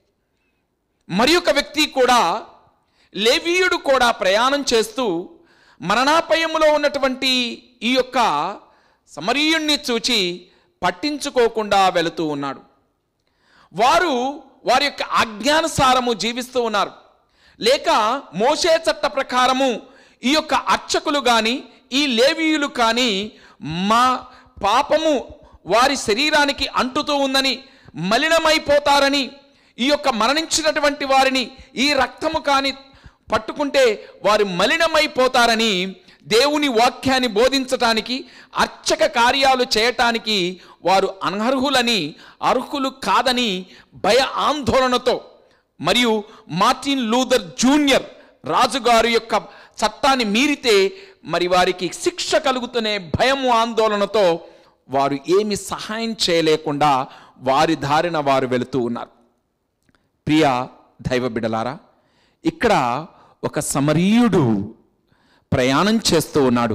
[SPEAKER 2] మరి ఒక వ్యక్తి కూడా లేవీయుడు కూడా ప్రయాణం చేస్తూ మరణాపయములో ఉన్నటువంటి ఈ యొక్క సమరీయుణ్ణి చూచి పట్టించుకోకుండా వెళుతూ ఉన్నాడు వారు వారి యొక్క ఆజ్ఞానుసారము జీవిస్తూ ఉన్నారు లేక మోసే చట్ట ప్రకారము ఈ యొక్క అర్చకులు కానీ ఈ లేవీయులు కానీ మా పాపము వారి శరీరానికి అంటుతూ ఉందని మలినమైపోతారని ఈ యొక్క మరణించినటువంటి వారిని ఈ రక్తము కానీ పట్టుకుంటే వారు మలినమైపోతారని దేవుని వాక్యాన్ని బోధించటానికి అర్చక కార్యాలు చేయటానికి వారు అనర్హులని అర్హులు కాదని భయ ఆందోళనతో మరియు మార్టిన్ లూథర్ జూనియర్ రాజుగారి యొక్క చట్టాన్ని మీరితే మరి వారికి శిక్ష కలుగుతునే భయము ఆందోళనతో వారు ఏమి సహాయం చేయలేకుండా వారి దారిన వారు వెళుతూ ఉన్నారు ప్రియ దైవ బిడలారా ఇక్కడ ఒక సమరీయుడు ప్రయాణం చేస్తూ ఉన్నాడు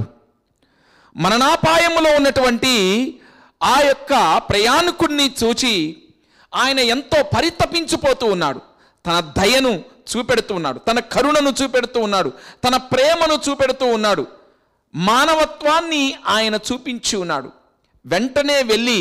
[SPEAKER 2] మరణాపాయములో ఉన్నటువంటి ఆ యొక్క ప్రయాణికుడిని చూచి ఆయన ఎంతో పరితపించిపోతూ ఉన్నాడు తన దయను చూపెడుతూ ఉన్నాడు తన కరుణను చూపెడుతూ ఉన్నాడు తన ప్రేమను చూపెడుతూ ఉన్నాడు మానవత్వాన్ని ఆయన చూపించి ఉన్నాడు వెంటనే వెళ్ళి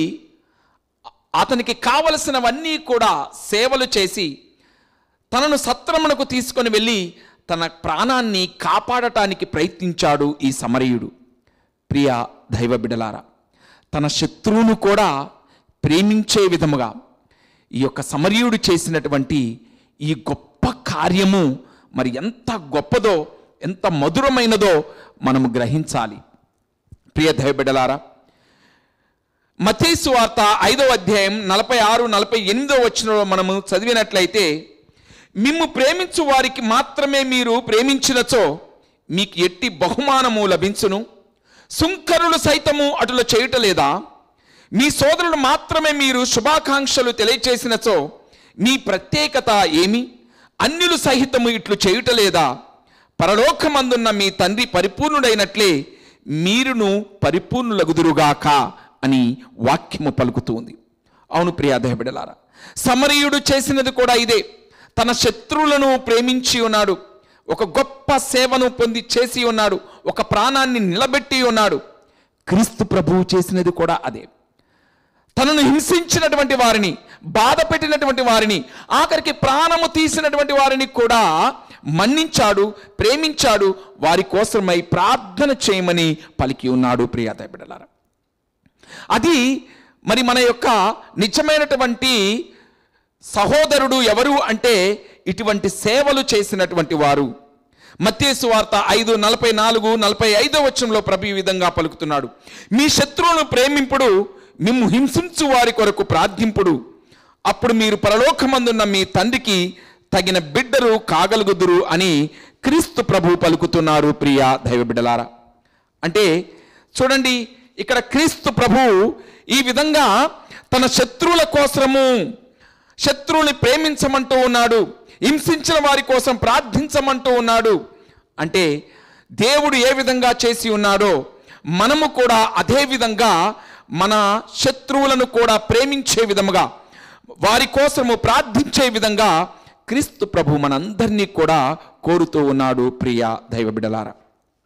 [SPEAKER 2] అతనికి కావలసినవన్నీ కూడా సేవలు చేసి తనను సత్రమునకు తీసుకొని వెళ్ళి తన ప్రాణాన్ని కాపాడటానికి ప్రయత్నించాడు ఈ సమరయుడు ప్రియ దైవ బిడలారా తన శత్రువును కూడా ప్రేమించే విధముగా ఈ యొక్క సమరయుడు చేసినటువంటి ఈ గొప్ప కార్యము మరి ఎంత గొప్పదో ఎంత మధురమైనదో మనము గ్రహించాలి ప్రియ దైవ బిడలారా మతేసు వార్త ఐదవ అధ్యాయం నలభై ఆరు నలభై ఎనిమిదో వచ్చిన మనము చదివినట్లయితే మిమ్ము ప్రేమించు వారికి మాత్రమే మీరు ప్రేమించినచో మీకు ఎట్టి బహుమానము లభించును సుంకరులు సైతము అటుల చేయుటలేదా మీ సోదరులు మాత్రమే మీరు శుభాకాంక్షలు తెలియచేసినచో మీ ప్రత్యేకత ఏమి అన్యులు సహితము ఇట్లు చేయుటలేదా పరలోకమందున్న మీ తండ్రి పరిపూర్ణుడైనట్లే మీరును పరిపూర్ణులగుదురుగాక అని వాక్యము పలుకుతుంది అవును ప్రియా దేహబిడలారా సమరీయుడు చేసినది కూడా ఇదే తన శత్రువులను ప్రేమించి ఉన్నాడు ఒక గొప్ప సేవను పొంది చేసి ఉన్నాడు ఒక ప్రాణాన్ని నిలబెట్టి ఉన్నాడు క్రీస్తు ప్రభువు చేసినది కూడా అదే తనను హింసించినటువంటి వారిని బాధ పెట్టినటువంటి వారిని ఆఖరికి ప్రాణము తీసినటువంటి వారిని కూడా మన్నించాడు ప్రేమించాడు వారి కోసమై ప్రార్థన చేయమని పలికి ఉన్నాడు ప్రియాత బిడ్డలారా అది మరి మన యొక్క నిజమైనటువంటి సహోదరుడు ఎవరు అంటే ఇటువంటి సేవలు చేసినటువంటి వారు మత్తేసు వార్త ఐదు నలభై నాలుగు నలభై ఐదో వచనంలో ప్రభు ఈ విధంగా పలుకుతున్నాడు మీ శత్రువులను ప్రేమింపుడు మిమ్ము హింసించు వారి కొరకు ప్రార్థింపుడు అప్పుడు మీరు పరలోకమందున్న మీ తండ్రికి తగిన బిడ్డరు కాగలుగుదురు అని క్రీస్తు ప్రభు పలుకుతున్నారు ప్రియా దైవ బిడ్డలారా అంటే చూడండి ఇక్కడ క్రీస్తు ప్రభు ఈ విధంగా తన శత్రువుల కోసము శత్రువుని ప్రేమించమంటూ ఉన్నాడు హింసించిన వారి కోసం ప్రార్థించమంటూ ఉన్నాడు అంటే దేవుడు ఏ విధంగా చేసి ఉన్నాడో మనము కూడా అదే విధంగా మన శత్రువులను కూడా ప్రేమించే విధముగా వారి కోసము ప్రార్థించే విధంగా క్రీస్తు ప్రభు మనందరినీ కూడా కోరుతూ ఉన్నాడు ప్రియ దైవ బిడలారా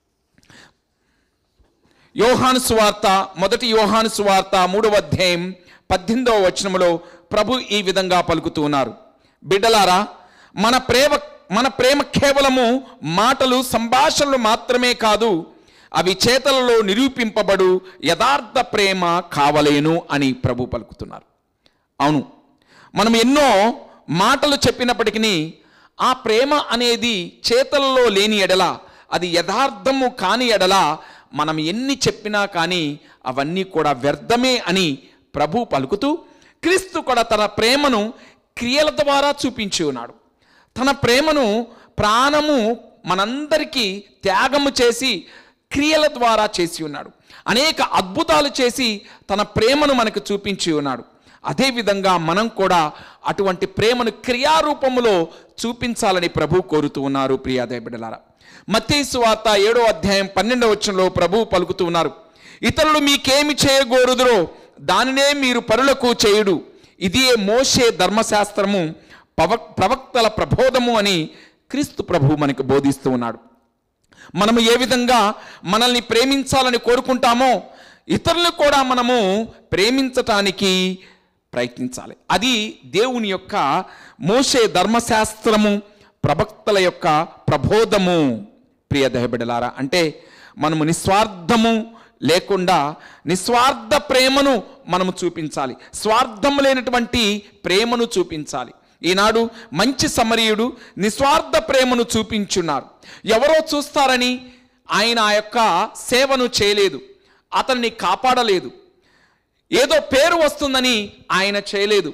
[SPEAKER 2] యోహాను సువార్త మొదటి యోహాను సువార్త మూడవ అధ్యాయం పద్దెనిమిదవ వచనములో ప్రభు ఈ విధంగా పలుకుతూ ఉన్నారు బిడ్డలారా మన ప్రేమ మన ప్రేమ కేవలము మాటలు సంభాషణలు మాత్రమే కాదు అవి చేతలలో నిరూపింపబడు యథార్థ ప్రేమ కావలేను అని ప్రభు పలుకుతున్నారు అవును మనం ఎన్నో మాటలు చెప్పినప్పటికీ ఆ ప్రేమ అనేది చేతల్లో లేని ఎడల అది యథార్థము కాని ఎడల మనం ఎన్ని చెప్పినా కానీ అవన్నీ కూడా వ్యర్థమే అని ప్రభు పలుకుతూ క్రీస్తు కూడా తన ప్రేమను క్రియల ద్వారా చూపించి ఉన్నాడు తన ప్రేమను ప్రాణము మనందరికీ త్యాగము చేసి క్రియల ద్వారా చేసి ఉన్నాడు అనేక అద్భుతాలు చేసి తన ప్రేమను మనకు చూపించి ఉన్నాడు అదేవిధంగా మనం కూడా అటువంటి ప్రేమను క్రియారూపములో చూపించాలని ప్రభు కోరుతూ ఉన్నారు ప్రియాదే బిడ్డలారా మత్తేసు వార్త ఏడో అధ్యాయం పన్నెండవ వచనంలో ప్రభు పలుకుతూ ఉన్నారు ఇతరులు మీకేమి చేయగోరుదురో దానినే మీరు పరులకు చేయుడు ఇది మోషే ధర్మశాస్త్రము పవ ప్రవక్తల ప్రబోధము అని క్రీస్తు ప్రభు మనకు బోధిస్తూ ఉన్నాడు మనము ఏ విధంగా మనల్ని ప్రేమించాలని కోరుకుంటామో ఇతరులను కూడా మనము ప్రేమించటానికి ప్రయత్నించాలి అది దేవుని యొక్క మోసే ధర్మశాస్త్రము ప్రవక్తల యొక్క ప్రబోధము ప్రియ దహబిడలారా అంటే మనము నిస్వార్థము లేకుండా నిస్వార్థ ప్రేమను మనము చూపించాలి స్వార్థం లేనటువంటి ప్రేమను చూపించాలి ఈనాడు మంచి సమరీయుడు నిస్వార్థ ప్రేమను చూపించున్నారు ఎవరో చూస్తారని ఆయన ఆ యొక్క సేవను చేయలేదు అతన్ని కాపాడలేదు ఏదో పేరు వస్తుందని ఆయన చేయలేదు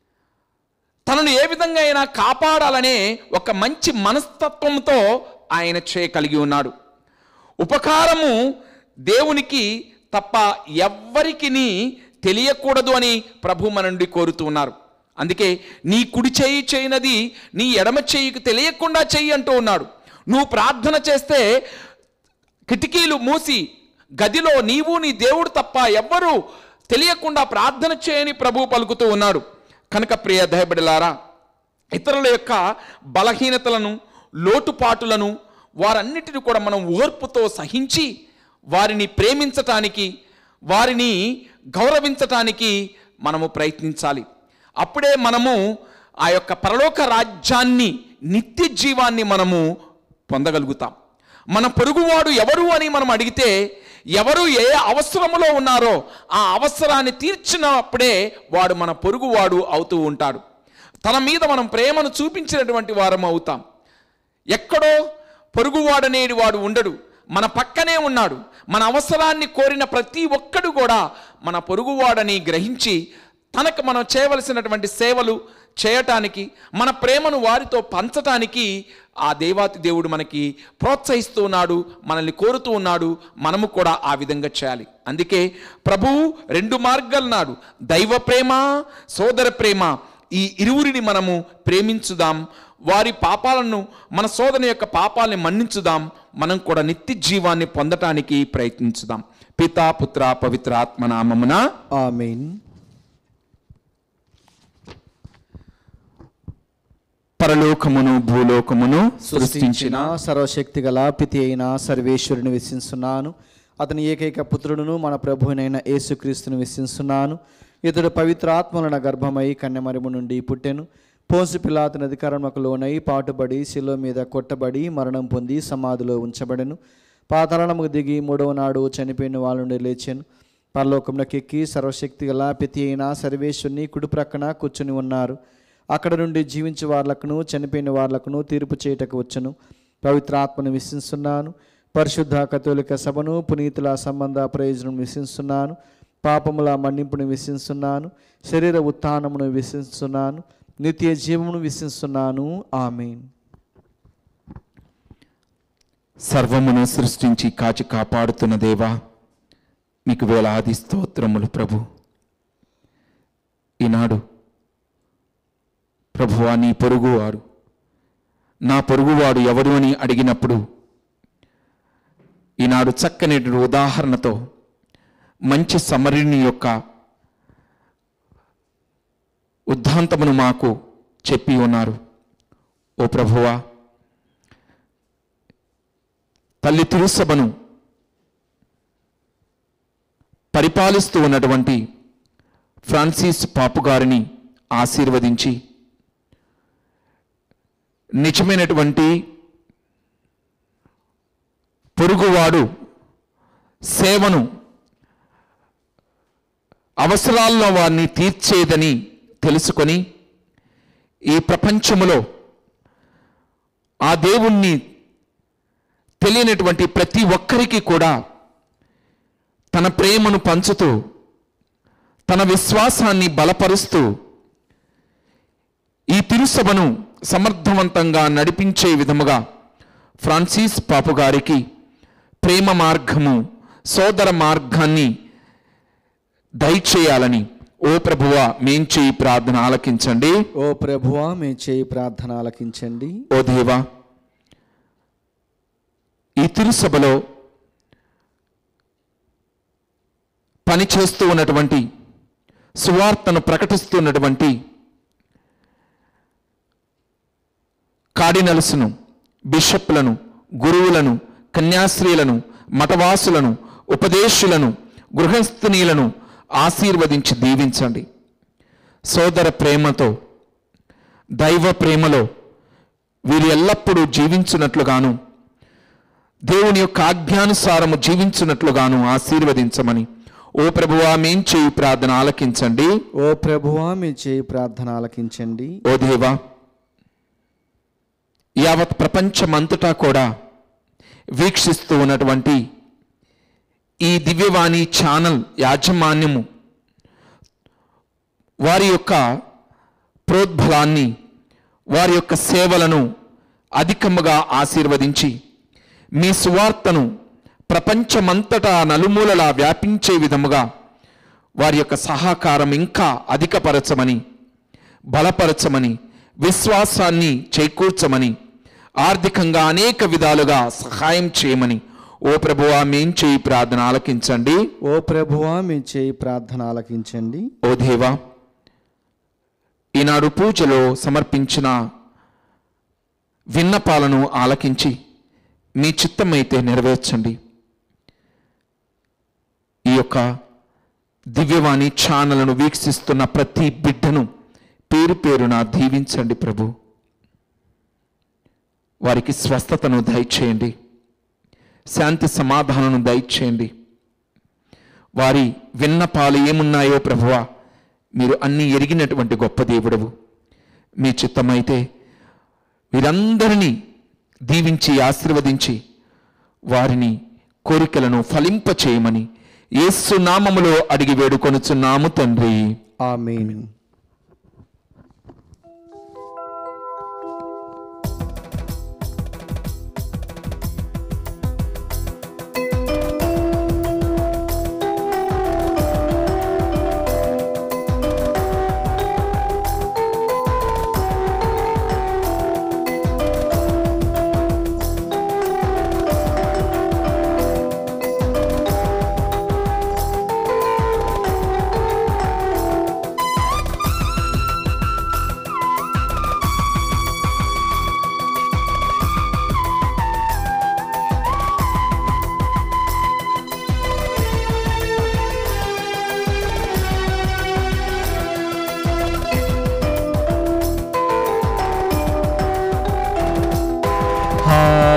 [SPEAKER 2] తనను ఏ విధంగా అయినా కాపాడాలనే ఒక మంచి మనస్తత్వంతో ఆయన చేయగలిగి ఉన్నాడు ఉపకారము దేవునికి తప్ప ఎవ్వరికి తెలియకూడదు అని ప్రభు మన నుండి కోరుతూ ఉన్నారు అందుకే నీ కుడి చేయి చేయనది నీ ఎడమ చేయికి తెలియకుండా చెయ్యి అంటూ ఉన్నాడు నువ్వు ప్రార్థన చేస్తే కిటికీలు మూసి గదిలో నీవు నీ దేవుడు తప్ప ఎవ్వరూ తెలియకుండా ప్రార్థన చేయని ప్రభు పలుకుతూ ఉన్నాడు కనుక ప్రియ దయబడిలారా ఇతరుల యొక్క బలహీనతలను లోటుపాటులను వారన్నిటిని కూడా మనం ఓర్పుతో సహించి వారిని ప్రేమించటానికి వారిని గౌరవించటానికి మనము ప్రయత్నించాలి అప్పుడే మనము ఆ యొక్క పరలోక రాజ్యాన్ని నిత్య జీవాన్ని మనము పొందగలుగుతాం మన పొరుగువాడు ఎవరు అని మనం అడిగితే ఎవరు ఏ అవసరములో ఉన్నారో ఆ అవసరాన్ని తీర్చినప్పుడే వాడు మన పొరుగువాడు అవుతూ ఉంటాడు తన మీద మనం ప్రేమను చూపించినటువంటి వారం అవుతాం ఎక్కడో పొరుగువాడనేది వాడు ఉండడు మన పక్కనే ఉన్నాడు మన అవసరాన్ని కోరిన ప్రతి ఒక్కడు కూడా మన పొరుగువాడని గ్రహించి తనకు మనం చేయవలసినటువంటి సేవలు చేయటానికి మన ప్రేమను వారితో పంచటానికి ఆ దేవాతి దేవుడు మనకి ప్రోత్సహిస్తూ ఉన్నాడు మనల్ని కోరుతూ ఉన్నాడు మనము కూడా ఆ విధంగా చేయాలి అందుకే ప్రభువు రెండు మార్గాలున్నాడు దైవ ప్రేమ సోదర ప్రేమ ఈ ఇరువురిని మనము ప్రేమించుదాం వారి పాపాలను మన సోదరుని యొక్క పాపాలని మన్నించుదాం మనం కూడా నిత్య జీవాన్ని పొందటానికి ప్రయత్నించుదాం పితా పుత్ర పవిత్ర ఆత్మ నామమున
[SPEAKER 3] ఆమెన్
[SPEAKER 2] పరలోకమును భూలోకమును
[SPEAKER 3] సృష్టించిన
[SPEAKER 2] సృష్టించిన
[SPEAKER 3] సర్వశక్తి గల పితి అయిన సర్వేశ్వరుని విశ్వసిస్తున్నాను అతని ఏకైక పుత్రుడును మన ప్రభువునైన యేసుక్రీస్తుని విశ్వసిస్తున్నాను ఇతడు పవిత్రాత్మలన గర్భమై కన్యమరిము నుండి పుట్టెను పోన్సు పిలాతుని అధికారములకు లోనై పాటుబడి శిలో మీద కొట్టబడి మరణం పొంది సమాధిలో ఉంచబడెను పాతాళముకు దిగి మూడవ నాడు చనిపోయిన వాళ్ళ నుండి లేచాను పరలోకంలోకి ఎక్కి సర్వశక్తి గల పితి అయిన సర్వేశ్వరుని కుడి ప్రక్కన కూర్చుని ఉన్నారు అక్కడ నుండి జీవించే వాళ్ళకును చనిపోయిన వాళ్ళకును తీర్పు చేయటకు వచ్చును పవిత్రాత్మను విశ్వసిస్తున్నాను పరిశుద్ధ కథోలిక సభను పునీతుల సంబంధ ప్రయోజనం విశ్వసిస్తున్నాను పాపముల మన్నింపును విశ్వసిస్తున్నాను శరీర ఉత్థానమును విశ్వసిస్తున్నాను నిత్య జీవమును విశ్వసిస్తున్నాను ఆమెన్
[SPEAKER 2] సర్వమును సృష్టించి కాచి కాపాడుతున్న దేవా మీకు వేలాది స్తోత్రములు ప్రభు ఈనాడు ప్రభువా నీ పొరుగువాడు నా పొరుగువాడు ఎవరు అని అడిగినప్పుడు ఈనాడు చక్కని ఉదాహరణతో మంచి సమరిని యొక్క ఉద్ధాంతమును మాకు చెప్పి ఉన్నారు ఓ ప్రభువా తల్లి తిరుసభను పరిపాలిస్తూ ఉన్నటువంటి ఫ్రాన్సిస్ పాపు గారిని ఆశీర్వదించి నిజమైనటువంటి పొరుగువాడు సేవను అవసరాల్లో వారిని తీర్చేదని తెలుసుకొని ఈ ప్రపంచములో ఆ దేవుణ్ణి తెలియనటువంటి ప్రతి ఒక్కరికి కూడా తన ప్రేమను పంచుతూ తన విశ్వాసాన్ని బలపరుస్తూ ఈ తిరుసభను సమర్థవంతంగా నడిపించే విధముగా ఫ్రాన్సిస్ పాపు గారికి ప్రేమ మార్గము సోదర మార్గాన్ని దయచేయాలని ఓ ప్రభువా మేం చేయి ప్రార్థన ఆలకించండి
[SPEAKER 3] ఓ ప్రభువా మీ చేయి ప్రార్థన ఆలకించండి
[SPEAKER 2] ఓ దేవా ఈ తిరుసభలో పని చేస్తూ ఉన్నటువంటి సువార్తను ప్రకటిస్తున్నటువంటి కార్డినల్స్ను బిషప్లను గురువులను కన్యాశ్రీలను మఠవాసులను ఉపదేశులను గృహస్థనీలను ఆశీర్వదించి దీవించండి సోదర ప్రేమతో దైవ ప్రేమలో వీరు ఎల్లప్పుడూ జీవించున్నట్లుగాను దేవుని యొక్క ఆజ్ఞానుసారము జీవించున్నట్లుగాను ఆశీర్వదించమని ఓ ప్రభువా మేం చేయి ప్రార్థన ఆలకించండి
[SPEAKER 3] ఓ ప్రభువా మీ చేయి ప్రార్థన ఆలకించండి
[SPEAKER 2] ఓ దేవా యావత్ ప్రపంచమంతటా కూడా వీక్షిస్తూ ఉన్నటువంటి ఈ దివ్యవాణి ఛానల్ యాజమాన్యము వారి యొక్క ప్రోద్బలాన్ని వారి యొక్క సేవలను అధికముగా ఆశీర్వదించి మీ సువార్తను ప్రపంచమంతటా నలుమూలలా వ్యాపించే విధముగా వారి యొక్క సహకారం ఇంకా అధికపరచమని బలపరచమని విశ్వాసాన్ని చేకూర్చమని ఆర్థికంగా అనేక విధాలుగా సహాయం చేయమని ఓ ప్రభువా మేం చేయి ప్రార్థన ఆలకించండి
[SPEAKER 3] ఓ ప్రభువా మీ చేయి ప్రార్థన ఆలకించండి
[SPEAKER 2] ఓ దేవా ఈనాడు పూజలో సమర్పించిన విన్నపాలను ఆలకించి మీ చిత్తమైతే నెరవేర్చండి ఈ యొక్క దివ్యవాణి ఛానల్ను వీక్షిస్తున్న ప్రతి బిడ్డను పేరు పేరున దీవించండి ప్రభు వారికి స్వస్థతను దయచేయండి శాంతి సమాధానం దయచేయండి వారి విన్నపాలు ఏమున్నాయో ప్రభువా మీరు అన్ని ఎరిగినటువంటి గొప్ప దేవుడవు మీ చిత్తమైతే వీరందరినీ దీవించి ఆశీర్వదించి వారిని కోరికలను ఫలింప చేయమని యేసు నామములో అడిగి వేడుకొనుచున్నాము తండ్రి
[SPEAKER 3] ఆమేన్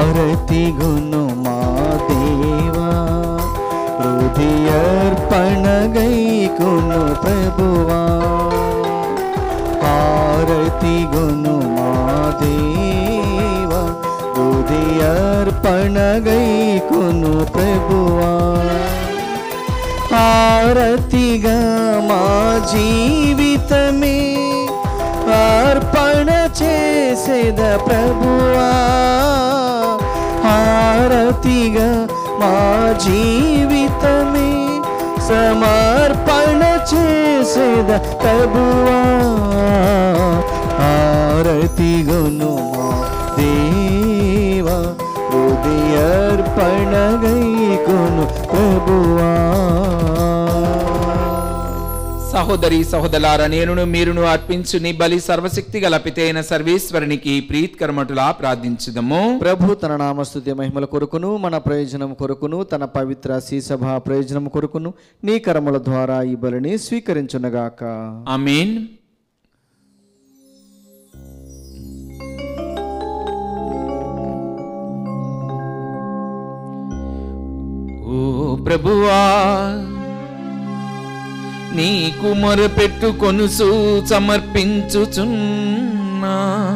[SPEAKER 3] హారతి గును మా దేవా హృదయర్పణగై కును ప్రభువా హారతి గును మా దేవా హృదయర్పణగై కును ప్రభువా హారతిగా మా జీవితమే అర్పణ చేసేద ప్రభువా హారతిగా మా జీవితమే సమర్పణ చేసేద ప్రభువా హారతి గును మా దేవా హృదయర్పణగై కొను ప్రభువా
[SPEAKER 2] సహోదరి సహోదలార నేనును మీరును అర్పించు నీ బలి సర్వశక్తి గల పితైన సర్వేశ్వరునికి ప్రీత్కరమటులా ప్రార్థించుదము
[SPEAKER 3] ప్రభు తన నామస్తుతి మహిమల కొరకును మన ప్రయోజనం కొరకును తన పవిత్ర సీసభ ప్రయోజనం కొరకును నీ కర్మల ద్వారా ఈ బలిని స్వీకరించునగాక
[SPEAKER 2] ఆమేన్ ఓ ప్రభువా నీకు మొరపెట్టుకొనుసు సమర్పించుచున్నా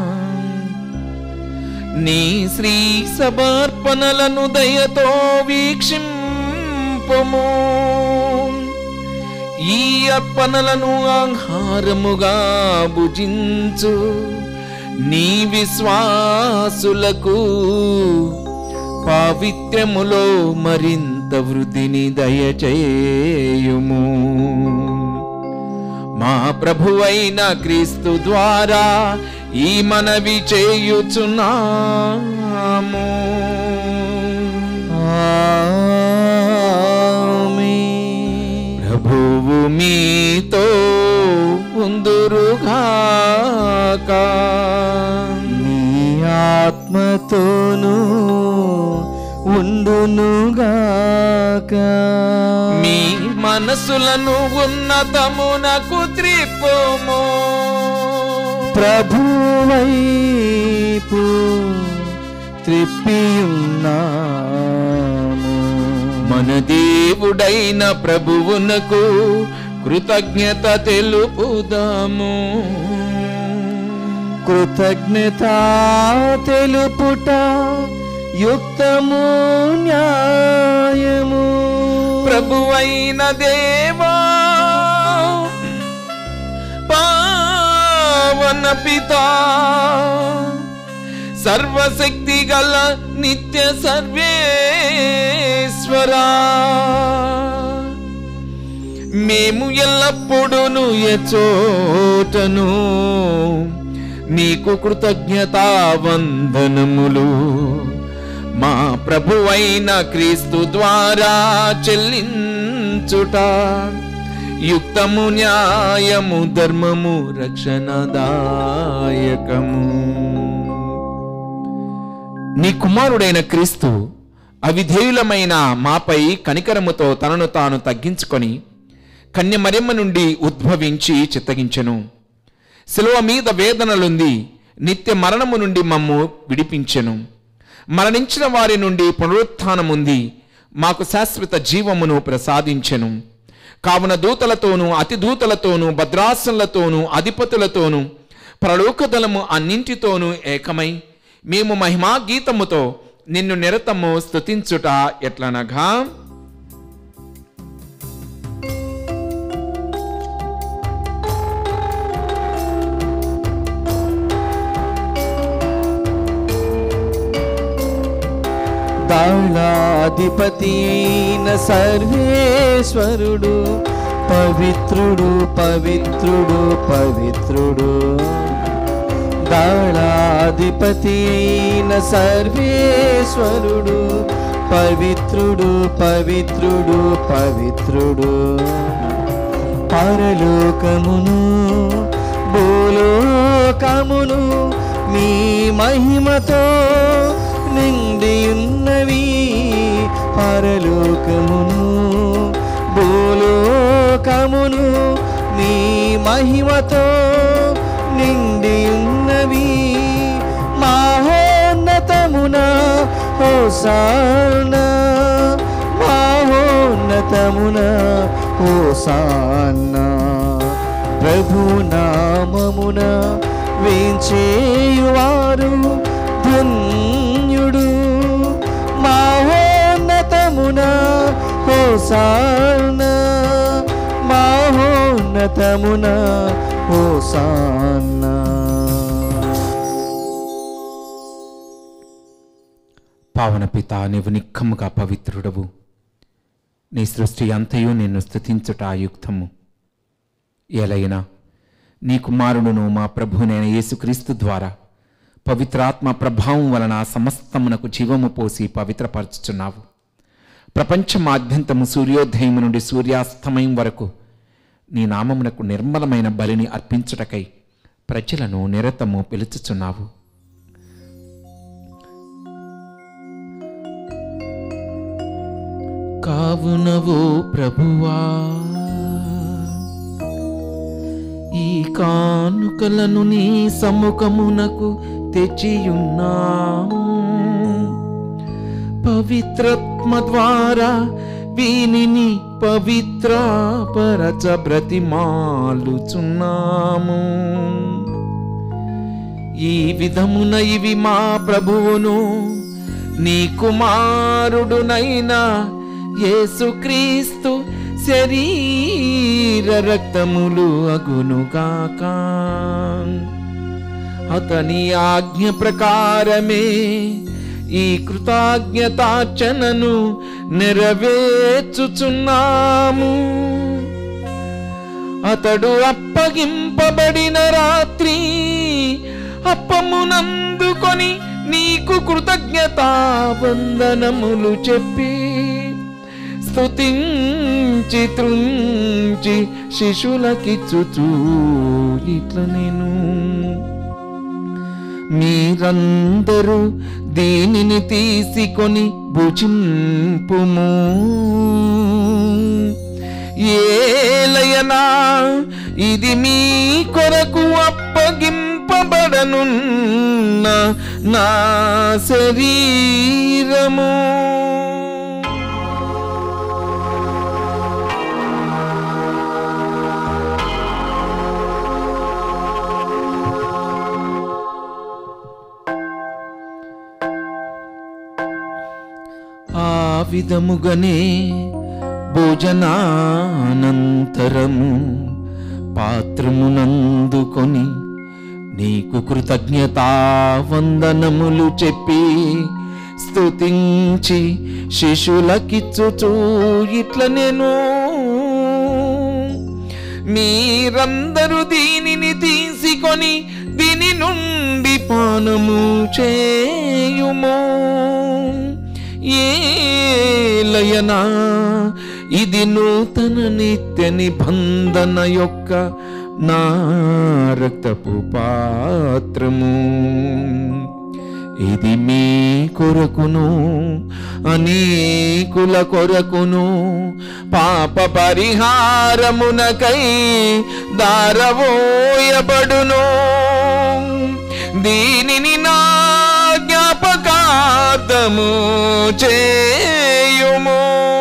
[SPEAKER 2] నీ శ్రీ సమర్పణలను దయతో వీక్షింపము ఈ అర్పణలను ఆహారముగా భుజించు నీ విశ్వాసులకు పావిత్యములో మరింత వృద్ధిని దయచేయుము మా ప్రభువైన క్రీస్తు ద్వారా ఈ మనవి చేయుచున్నాము
[SPEAKER 3] ఆమేన్.
[SPEAKER 2] ప్రభువు మీతో ఉందురుగాక
[SPEAKER 3] నీ ఆత్మతోను ఉండునుగాక
[SPEAKER 2] మీ మనసులను ఉన్నతమునకు త్రిప్పుము
[SPEAKER 3] ప్రభువైపు త్రిప్పియున్నాము
[SPEAKER 2] మన దేవుడైన ప్రభువునకు కృతజ్ఞత తెలుపుదాము
[SPEAKER 3] కృతజ్ఞత తెలుపుట యుక్తము న్యాయము
[SPEAKER 2] ప్రభువైన దేవా పావన పితా సర్వశక్తి గల నిత్య సర్వేశ్వరా మేము ఎల్లప్పుడూ ఎచోటను నీకు కృతజ్ఞతా వందనములు మా ప్రభువైన క్రీస్తు ద్వారా చెల్లించుట యుక్తము న్యాయము ధర్మము రక్షణదాయకము నీ కుమారుడైన క్రీస్తు అవిధేయులమైన మాపై కనికరముతో తనను తాను తగ్గించుకొని కన్యమరెమ్మ నుండి ఉద్భవించి చిత్తగించెను శిలువ మీద వేదనలుంది నిత్య మరణము నుండి మమ్ము విడిపించెను మరణించిన వారి నుండి పునరుత్థానముంది మాకు శాశ్వత జీవమును ప్రసాదించెను కావున దూతలతోనూ అతి దూతలతోనూ భద్రాసనలతోనూ అధిపతులతోనూ ప్రలోకదళము అన్నింటితోనూ ఏకమై మేము మహిమా గీతముతో నిన్ను నిరతము స్తుతించుట ఎట్లనగా
[SPEAKER 3] దళాధిపతి అయిన సర్వేశ్వరుడు పవిత్రుడు పవిత్రుడు పవిత్రుడు దళాధిపతి అయిన సర్వేశ్వరుడు పవిత్రుడు పవిత్రుడు పవిత్రుడు పరలోకమును భూలోకమును మీ మహిమతో నిండి ఉన్నవి పరలోకమును భూలోకమును మీ మహిమతో నిండి ఉన్నవి మహోన్నతమున హోసాన మహోన్నతమున హోసాన ప్రభు నామమున వేంచేయువారు ధన్యుడు మహోన్నతమున హోసాన మహోన్నతమున హోసాన
[SPEAKER 2] పావన పిత నీవు నిక్కముగా పవిత్రుడవు నీ సృష్టి అంతయు నిన్ను స్థుతించుట యుక్తము ఎలైనా నీ కుమారుడును మా ప్రభునైన యేసుక్రీస్తు ద్వారా పవిత్రాత్మ ప్రభావం వలన సమస్తమునకు జీవము పోసి పవిత్రపరచుచున్నావు ప్రపంచమాద్యంతము సూర్యోదయం నుండి సూర్యాస్తమయం వరకు నీ నామమునకు నిర్మలమైన బలిని అర్పించుటకై ప్రజలను నిరతము పిలుచుచున్నావు కావునవో ప్రభువా ఈ కానుకలను నీ సముఖమునకు తెచ్చియున్నాము పవిత్రత్మ ద్వారా వీనిని పవిత్ర పరచ బ్రతిమాలుచున్నాము ఈ విధమున ఇవి మా ప్రభువును నీ కుమారుడునైనా యేసుక్రీస్తు శరీర రక్తములు అగునుగాక అతని ఆజ్ఞ ప్రకారమే ఈ కృతజ్ఞతార్చనను నెరవేర్చుచున్నాము అతడు అప్పగింపబడిన రాత్రి అప్పమునందుకొని నీకు కృతజ్ఞతా వందనములు చెప్పి స్తుతించి త్రుంచి శిశులకిచ్చుచూ ఇట్ల నేను మీరందరూ దీనిని తీసుకొని భుజింపుము ఏలయనా ఇది మీ కొరకు అప్పగింపబడనున్న నా శరీరము ఆ విధముగనే భోజనానంతరము పాత్రమునందుకొని నీకు కృతజ్ఞతా వందనములు చెప్పి స్తుతించి శిశులకిచ్చుచూ ఇట్ల నేను మీరందరూ దీనిని తీసుకొని దీని నుండి పానము చేయుము ఏలయనా ఇది నూతన నిత్య నిబంధన యొక్క నా రక్తపు పాత్రము ఇది మీ కొరకును అనేకుల కొరకును పాప పరిహారమునకై దారవోయబడును దీనిని నా జ్ఞాపకార్థము చేయుము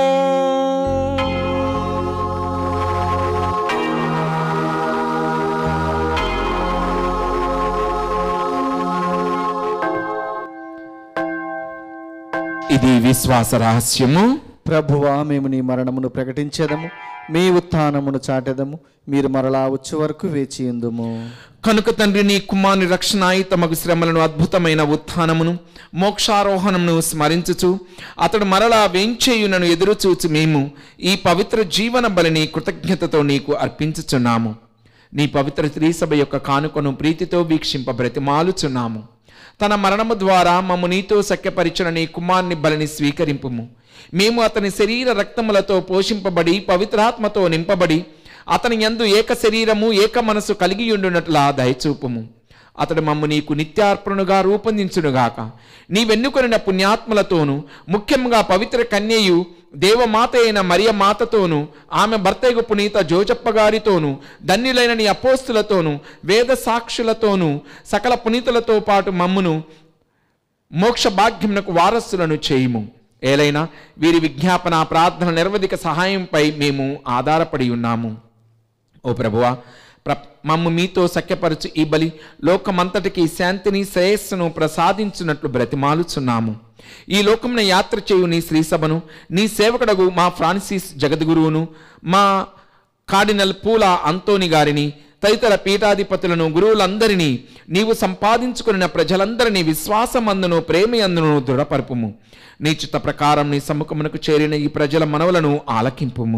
[SPEAKER 2] ఇది విశ్వాస రహస్యము
[SPEAKER 3] ప్రభువా మేము నీ మరణమును ప్రకటించేదము మీ ఉత్థానమును చాటెదము మీరు మరలా వచ్చే వరకు వేచి ఉందుము
[SPEAKER 2] కనుక తండ్రి నీ కుమారుని రక్షణాయి తమకు శ్రమలను అద్భుతమైన ఉత్థానమును మోక్షారోహణమును స్మరించుచు అతడు మరలా వేంచేయునను ఎదురుచూచి మేము ఈ పవిత్ర జీవన బలిని కృతజ్ఞతతో నీకు అర్పించుచున్నాము నీ పవిత్ర శ్రీసభ యొక్క కానుకను ప్రీతితో వీక్షింప బ్రతిమాలుచున్నాము తన మరణము ద్వారా మమ్ము నీతో సఖ్యపరిచిన నీ కుమారుని బలిని స్వీకరింపుము మేము అతని శరీర రక్తములతో పోషింపబడి పవిత్రాత్మతో నింపబడి అతని యందు ఏక శరీరము ఏక మనసు కలిగి ఉండునట్లా దయచూపుము అతడు మమ్ము నీకు నిత్యార్పణుగా రూపొందించునుగాక నీవెన్నుకొనిన పుణ్యాత్మలతోనూ ముఖ్యంగా పవిత్ర కన్యయు దేవమాత అయిన మరియ మాతతోనూ ఆమె భర్తయ్య పునీత జోజప్ప గారితోనూ ధన్యులైన నీ అపోస్తులతోనూ వేద సాక్షులతోనూ సకల పునీతులతో పాటు మమ్మును మోక్ష భాగ్యమునకు వారసులను చేయుము ఏలైనా వీరి విజ్ఞాపన ప్రార్థన నిర్వధిక సహాయంపై మేము ఆధారపడి ఉన్నాము ఓ ప్రభువా ప్ర మమ్ము మీతో సఖ్యపరచు ఈ బలి లోకమంతటికి శాంతిని శ్రేయస్సును ప్రసాదించున్నట్లు బ్రతిమాలుచున్నాము ఈ లోకమున యాత్ర చేయు నీ శ్రీసభను నీ సేవకుడగు మా ఫ్రాన్సిస్ జగద్గురువును మా కార్డినల్ పూల అంతోని గారిని తదితర పీఠాధిపతులను గురువులందరినీ నీవు సంపాదించుకున్న ప్రజలందరినీ విశ్వాసమందును ప్రేమయందును దృఢపరుపుము నీ చిత్త ప్రకారం నీ సముఖమునకు చేరిన ఈ ప్రజల మనవులను ఆలకింపుము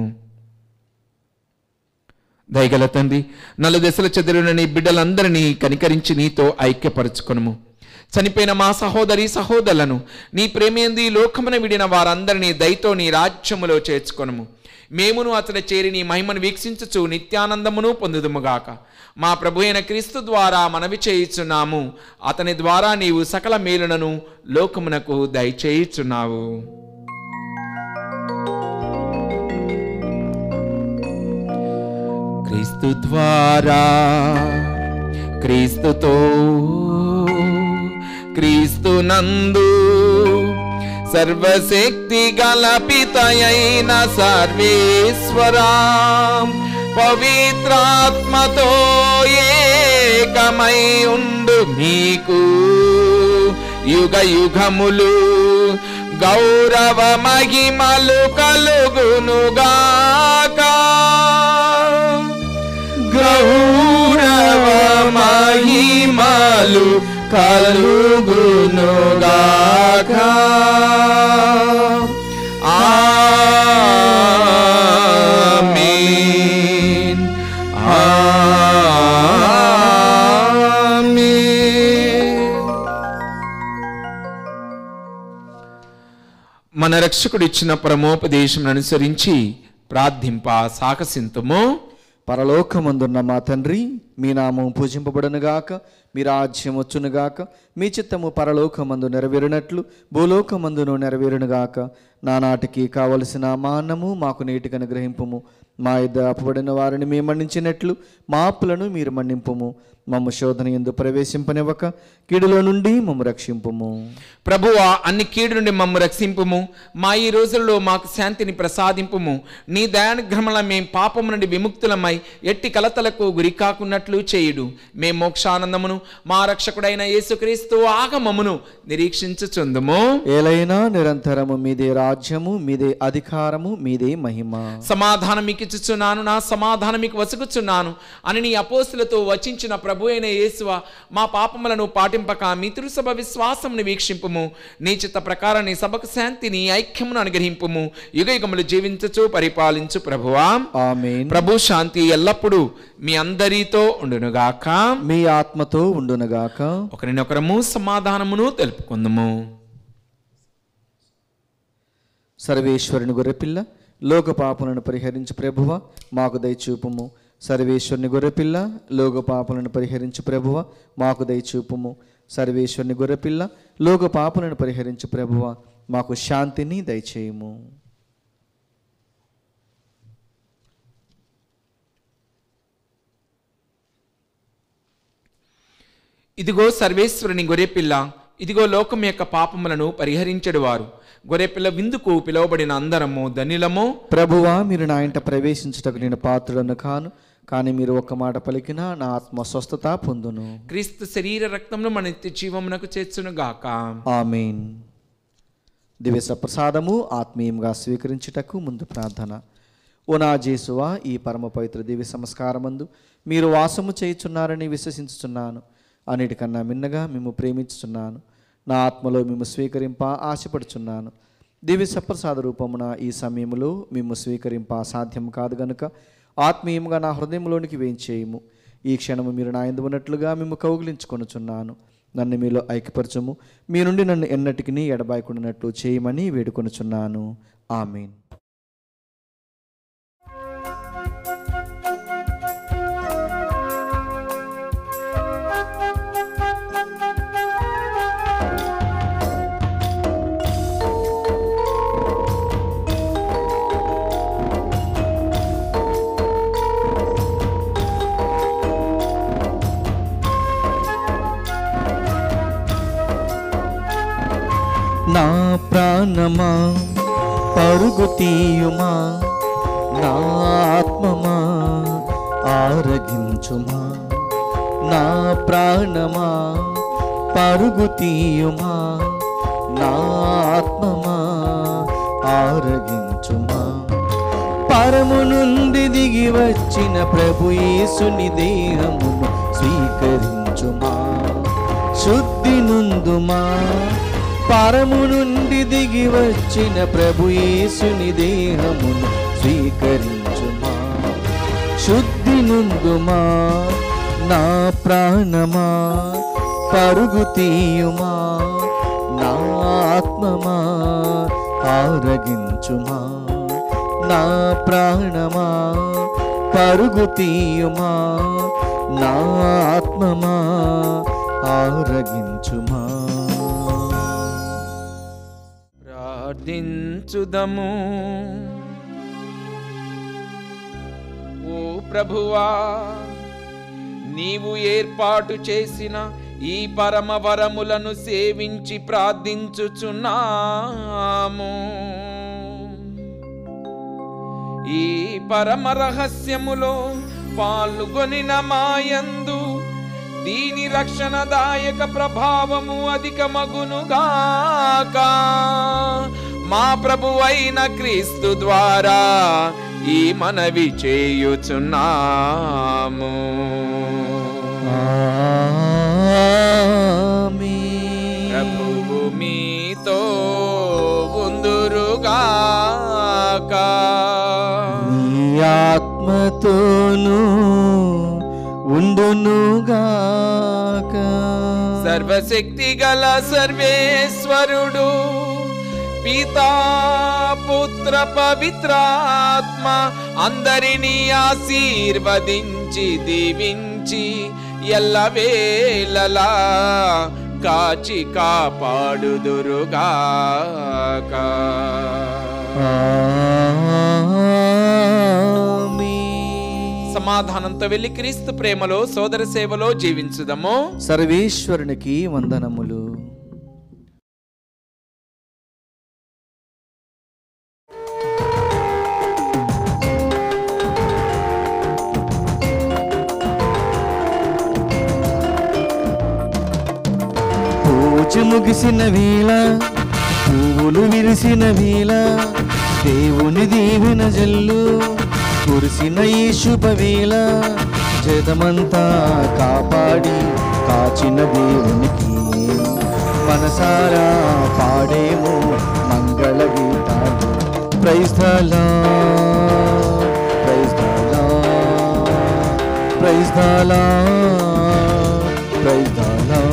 [SPEAKER 2] దయగల తండ్రి నలుదశల చెదిరిన నీ బిడ్డలందరినీ కనికరించి నీతో ఐక్యపరచుకొనుము చనిపోయిన మా సహోదరి సహోదరులను నీ ప్రేమేంది ఈ లోకమున విడిన వారందరినీ దయతో నీ రాజ్యములో చేర్చుకొనుము మేమును అతని చేరి నీ మహిమను వీక్షించుచు నిత్యానందమును పొందుదుముగాక మా ప్రభు అయిన క్రీస్తు ద్వారా మనవి చేయుచున్నాము అతని ద్వారా నీవు సకల మేలులను లోకమునకు దయచేయుచున్నావు క్రీస్తు ద్వారా క్రీస్తుతో క్రీస్తు నందు సర్వశక్తి గల పితయైన సర్వేశ్వరా పవిత్రాత్మతో ఏకమై ఉండు మీకు యుగ యుగములు గౌరవ మహిమలు కలుగునుగాక గౌరవ మహిమలు కలుగునుగాక ఆమేన్ ఆమేన్ మన రక్షకుడు ఇచ్చిన పరమోపదేశం అనుసరించి ప్రార్థింప సాహసింతుము
[SPEAKER 3] పరలోకమందున్న మా తండ్రి మీ నామం పూజింపబడునుగాక మీ రాజ్యం వచ్చునుగాక మీ చిత్తము పరలోకమందు నెరవేరినట్లు భూలోకమందును నెరవేరునుగాక నానాటికి కావలసిన మా అన్నము మాకు నీటికి అనుగ్రహింపుము మా ఇద్ద అప్పబడిన వారిని మేము మన్నించినట్లు మా అప్పులను మీరు మన్నింపుము మమ్మ శోధన ఎందు ప్రవేశింపనివ్వక కీడులో నుండి మమ్మ రక్షింపుము
[SPEAKER 2] ప్రభువా అన్ని కీడు నుండి మమ్ము రక్షింపుము మా ఈ రోజుల్లో మాకు శాంతిని ప్రసాదింపుము నీ దయానుగ్రహముల మేం పాపము నుండి విముక్తులమై ఎట్టి కలతలకు గురి కాకున్నట్లు చేయుడు మేం మోక్షానందమును మా రక్షకుడైన యేసుక్రీస్తు ఆగమమును నిరీక్షించుచుందుము
[SPEAKER 3] ఏలైనా నిరంతరము మీదే రాజ్యము మీదే అధికారము మీదే మహిమ
[SPEAKER 2] సమాధానం మీకు ఇచ్చుచున్నాను నా సమాధానం మీకు వసుకుచున్నాను అని నీ అపోస్తులతో వచించిన ప్రభు అయిన యేసువ మా పాపములను పాటింపక మీ తిరుసభ విశ్వాసమును వీక్షింపుము నీ చిత్త ప్రకారం నీ సభకు శాంతిని ఐక్యమును అనుగ్రహింపుము యుగ యుగములు జీవించచ్చు పరిపాలించు ప్రభువా
[SPEAKER 3] ఆమేన్
[SPEAKER 2] ప్రభు శాంతి ఎల్లప్పుడూ మీ అందరితో ఉండునుగాక
[SPEAKER 3] మీ ఆత్మతో ఉండునుగాక
[SPEAKER 2] ఒకరినొకరము సమాధానమును తెలుపుకుందుము
[SPEAKER 3] సర్వేశ్వరుని గొర్రెపిల్ల లోక పాపలను పరిహరించు ప్రభువ మాకు దయచూపుము సర్వేశ్వరుని గొర్రెపిల్ల లోక పాపలను పరిహరించు ప్రభువ మాకు దయచూపుము సర్వేశ్వరుని గొర్రెపిల్ల లోక పాపలను పరిహరించు ప్రభువ మాకు శాంతిని దయచేయుము
[SPEAKER 2] ఇదిగో సర్వేశ్వరుని గొర్రెపిల్ల ఇదిగో లోకం యొక్క పాపములను పరిహరించడు వారు గొర్రెపిల్ల విందుకు పిలువబడిన అందరము ధనిలము
[SPEAKER 3] ప్రభువా మీరు నా ఇంట ప్రవేశించుటకు నేను పాత్రులను కాను కానీ మీరు ఒక్క మాట పలికినా నా ఆత్మ స్వస్థత పొందును
[SPEAKER 2] క్రీస్తు శరీర రక్తమును మన నిత్య జీవమునకు చేర్చును గాక
[SPEAKER 3] ఆమెన్ దివ్య ప్రసాదము ఆత్మీయంగా స్వీకరించుటకు ముందు ప్రార్థన ఓ నా జేసువా ఈ పరమ పవిత్ర దివ్య సంస్కారమందు మీరు వాసము చేయుచున్నారని విశ్వసించుచున్నాను అన్నిటికన్నా మిన్నగా మేము ప్రేమించుచున్నాను నా ఆత్మలో మేము స్వీకరింప ఆశపడుచున్నాను దివ్య సప్రసాద రూపమున ఈ సమయంలో మేము స్వీకరింప సాధ్యం కాదు గనుక ఆత్మీయంగా నా హృదయంలోనికి వేయించేయము ఈ క్షణము మీరు నా ఎందు ఉన్నట్లుగా మేము కౌగిలించుకొనుచున్నాను నన్ను మీలో ఐక్యపరచము మీ నుండి నన్ను ఎన్నటికి ఎడబాయకుండానట్లు చేయమని వేడుకొనుచున్నాను ఆమీన్ ప్రాణమా పరుగు తీయుమా నా ఆత్మమా ఆరగించుమా నా ప్రాణమా పరుగు తీయుమా నా ఆత్మమా ఆరగించుమా పరము నుండి దిగి వచ్చిన ప్రభు యేసుని దేహమును స్వీకరించుమా శుద్ధి నుందుమా పరము నుండి దిగి వచ్చిన ప్రభు యేసుని దేహమును స్వీకరించుమా శుద్ధి నుందుమా నా ప్రాణమా పరుగు తీయుమా నా ఆత్మమా ఆరగించుమా నా ప్రాణమా పరుగు తీయుమా నా ఆత్మమా ఆరగించుమా
[SPEAKER 2] ప్రార్థించుదము ఓ ప్రభువా నీవు ఏర్పాటు చేసిన ఈ పరమ వరములను సేవించి ప్రార్థించుచున్నాము ఈ పరమ రహస్యములో పాల్గొనిన మాయందు దీని రక్షణదాయక ప్రభావము అధికమగునుగాక మా ప్రభు అయిన క్రీస్తు ద్వారా ఈ మనవి చేయుచున్నాము
[SPEAKER 3] ఆమేన్.
[SPEAKER 2] ప్రభువు మీతో ఉందురుగాక
[SPEAKER 3] నీ ఆత్మతోను ఉండునుగాక
[SPEAKER 2] సర్వశక్తి గల సర్వేశ్వరుడు పితా పుత్ర పవిత్రాత్మ అందరినీ ఆశీర్వదించి దీవించి ఎల్లవేళలా కాచి కాపాడుదురుగాక
[SPEAKER 3] ఆమేన్.
[SPEAKER 2] సమాధానంతో వెళ్ళి క్రీస్తు ప్రేమలో సోదర సేవలో జీవించుదము
[SPEAKER 3] సర్వేశ్వరునికి వందనములు పూజ ముగిసిన వేళ పువ్వులు విరిసిన వేళ దేవుని దీవెన జల్లు కురిసిన ఈ శుభవేళ జగమంతా కాపాడి కాచిన దేవునికి మనసారా పాడేము మంగళ గీతాలు praise the Lord, praise the Lord, praise the Lord, praise the Lord.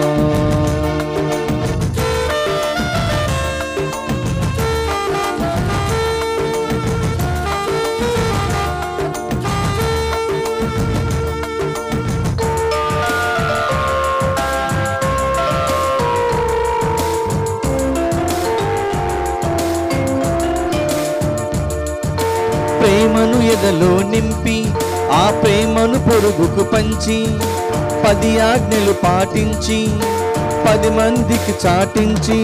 [SPEAKER 3] ప్రేమను ఎదలో నింపి ఆ ప్రేమను పొరుగుకు పంచి పది ఆజ్ఞలు పాటించి పది మందికి చాటించి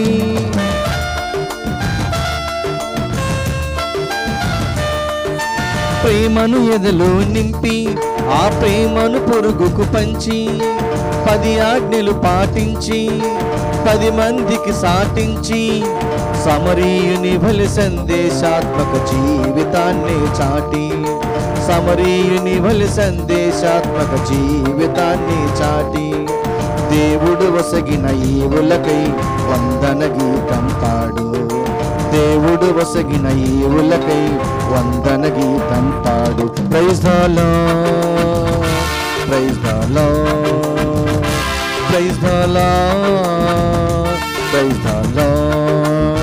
[SPEAKER 3] ప్రేమను ఎదలో నింపి ఆ ప్రేమను పొరుగుకు పంచి పది ఆజ్ఞలు పాటించి పది మందికి సాటించి సమరీయుని బలి సందేశాత్మక జీవితాన్ని చాటి సమరీయుని బలి సందేశాత్మక జీవితాన్ని చాటి దేవుడు వసగిన ఈవులకై వందన గీతం పాడు దేవుడు వసగిన ఈవులకై వందన గీతం పాడు praise the Lord praise the Lord praise the Lord praise the Lord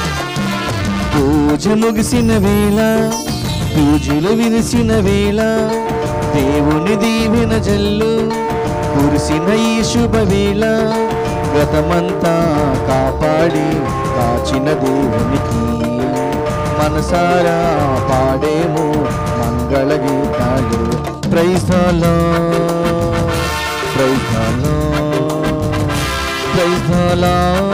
[SPEAKER 3] పూజ ముగిసిన వేళ పూజలు విరిసిన వేళ దేవుని దీవెన జల్లు కురిసిన ఈ శుభవేళ గతమంతా కాపాడి కాచిన దేవునికి మనసారా పాడేము మంగళ గీతాలు praise the Lord, praise the Lord, praise the lord.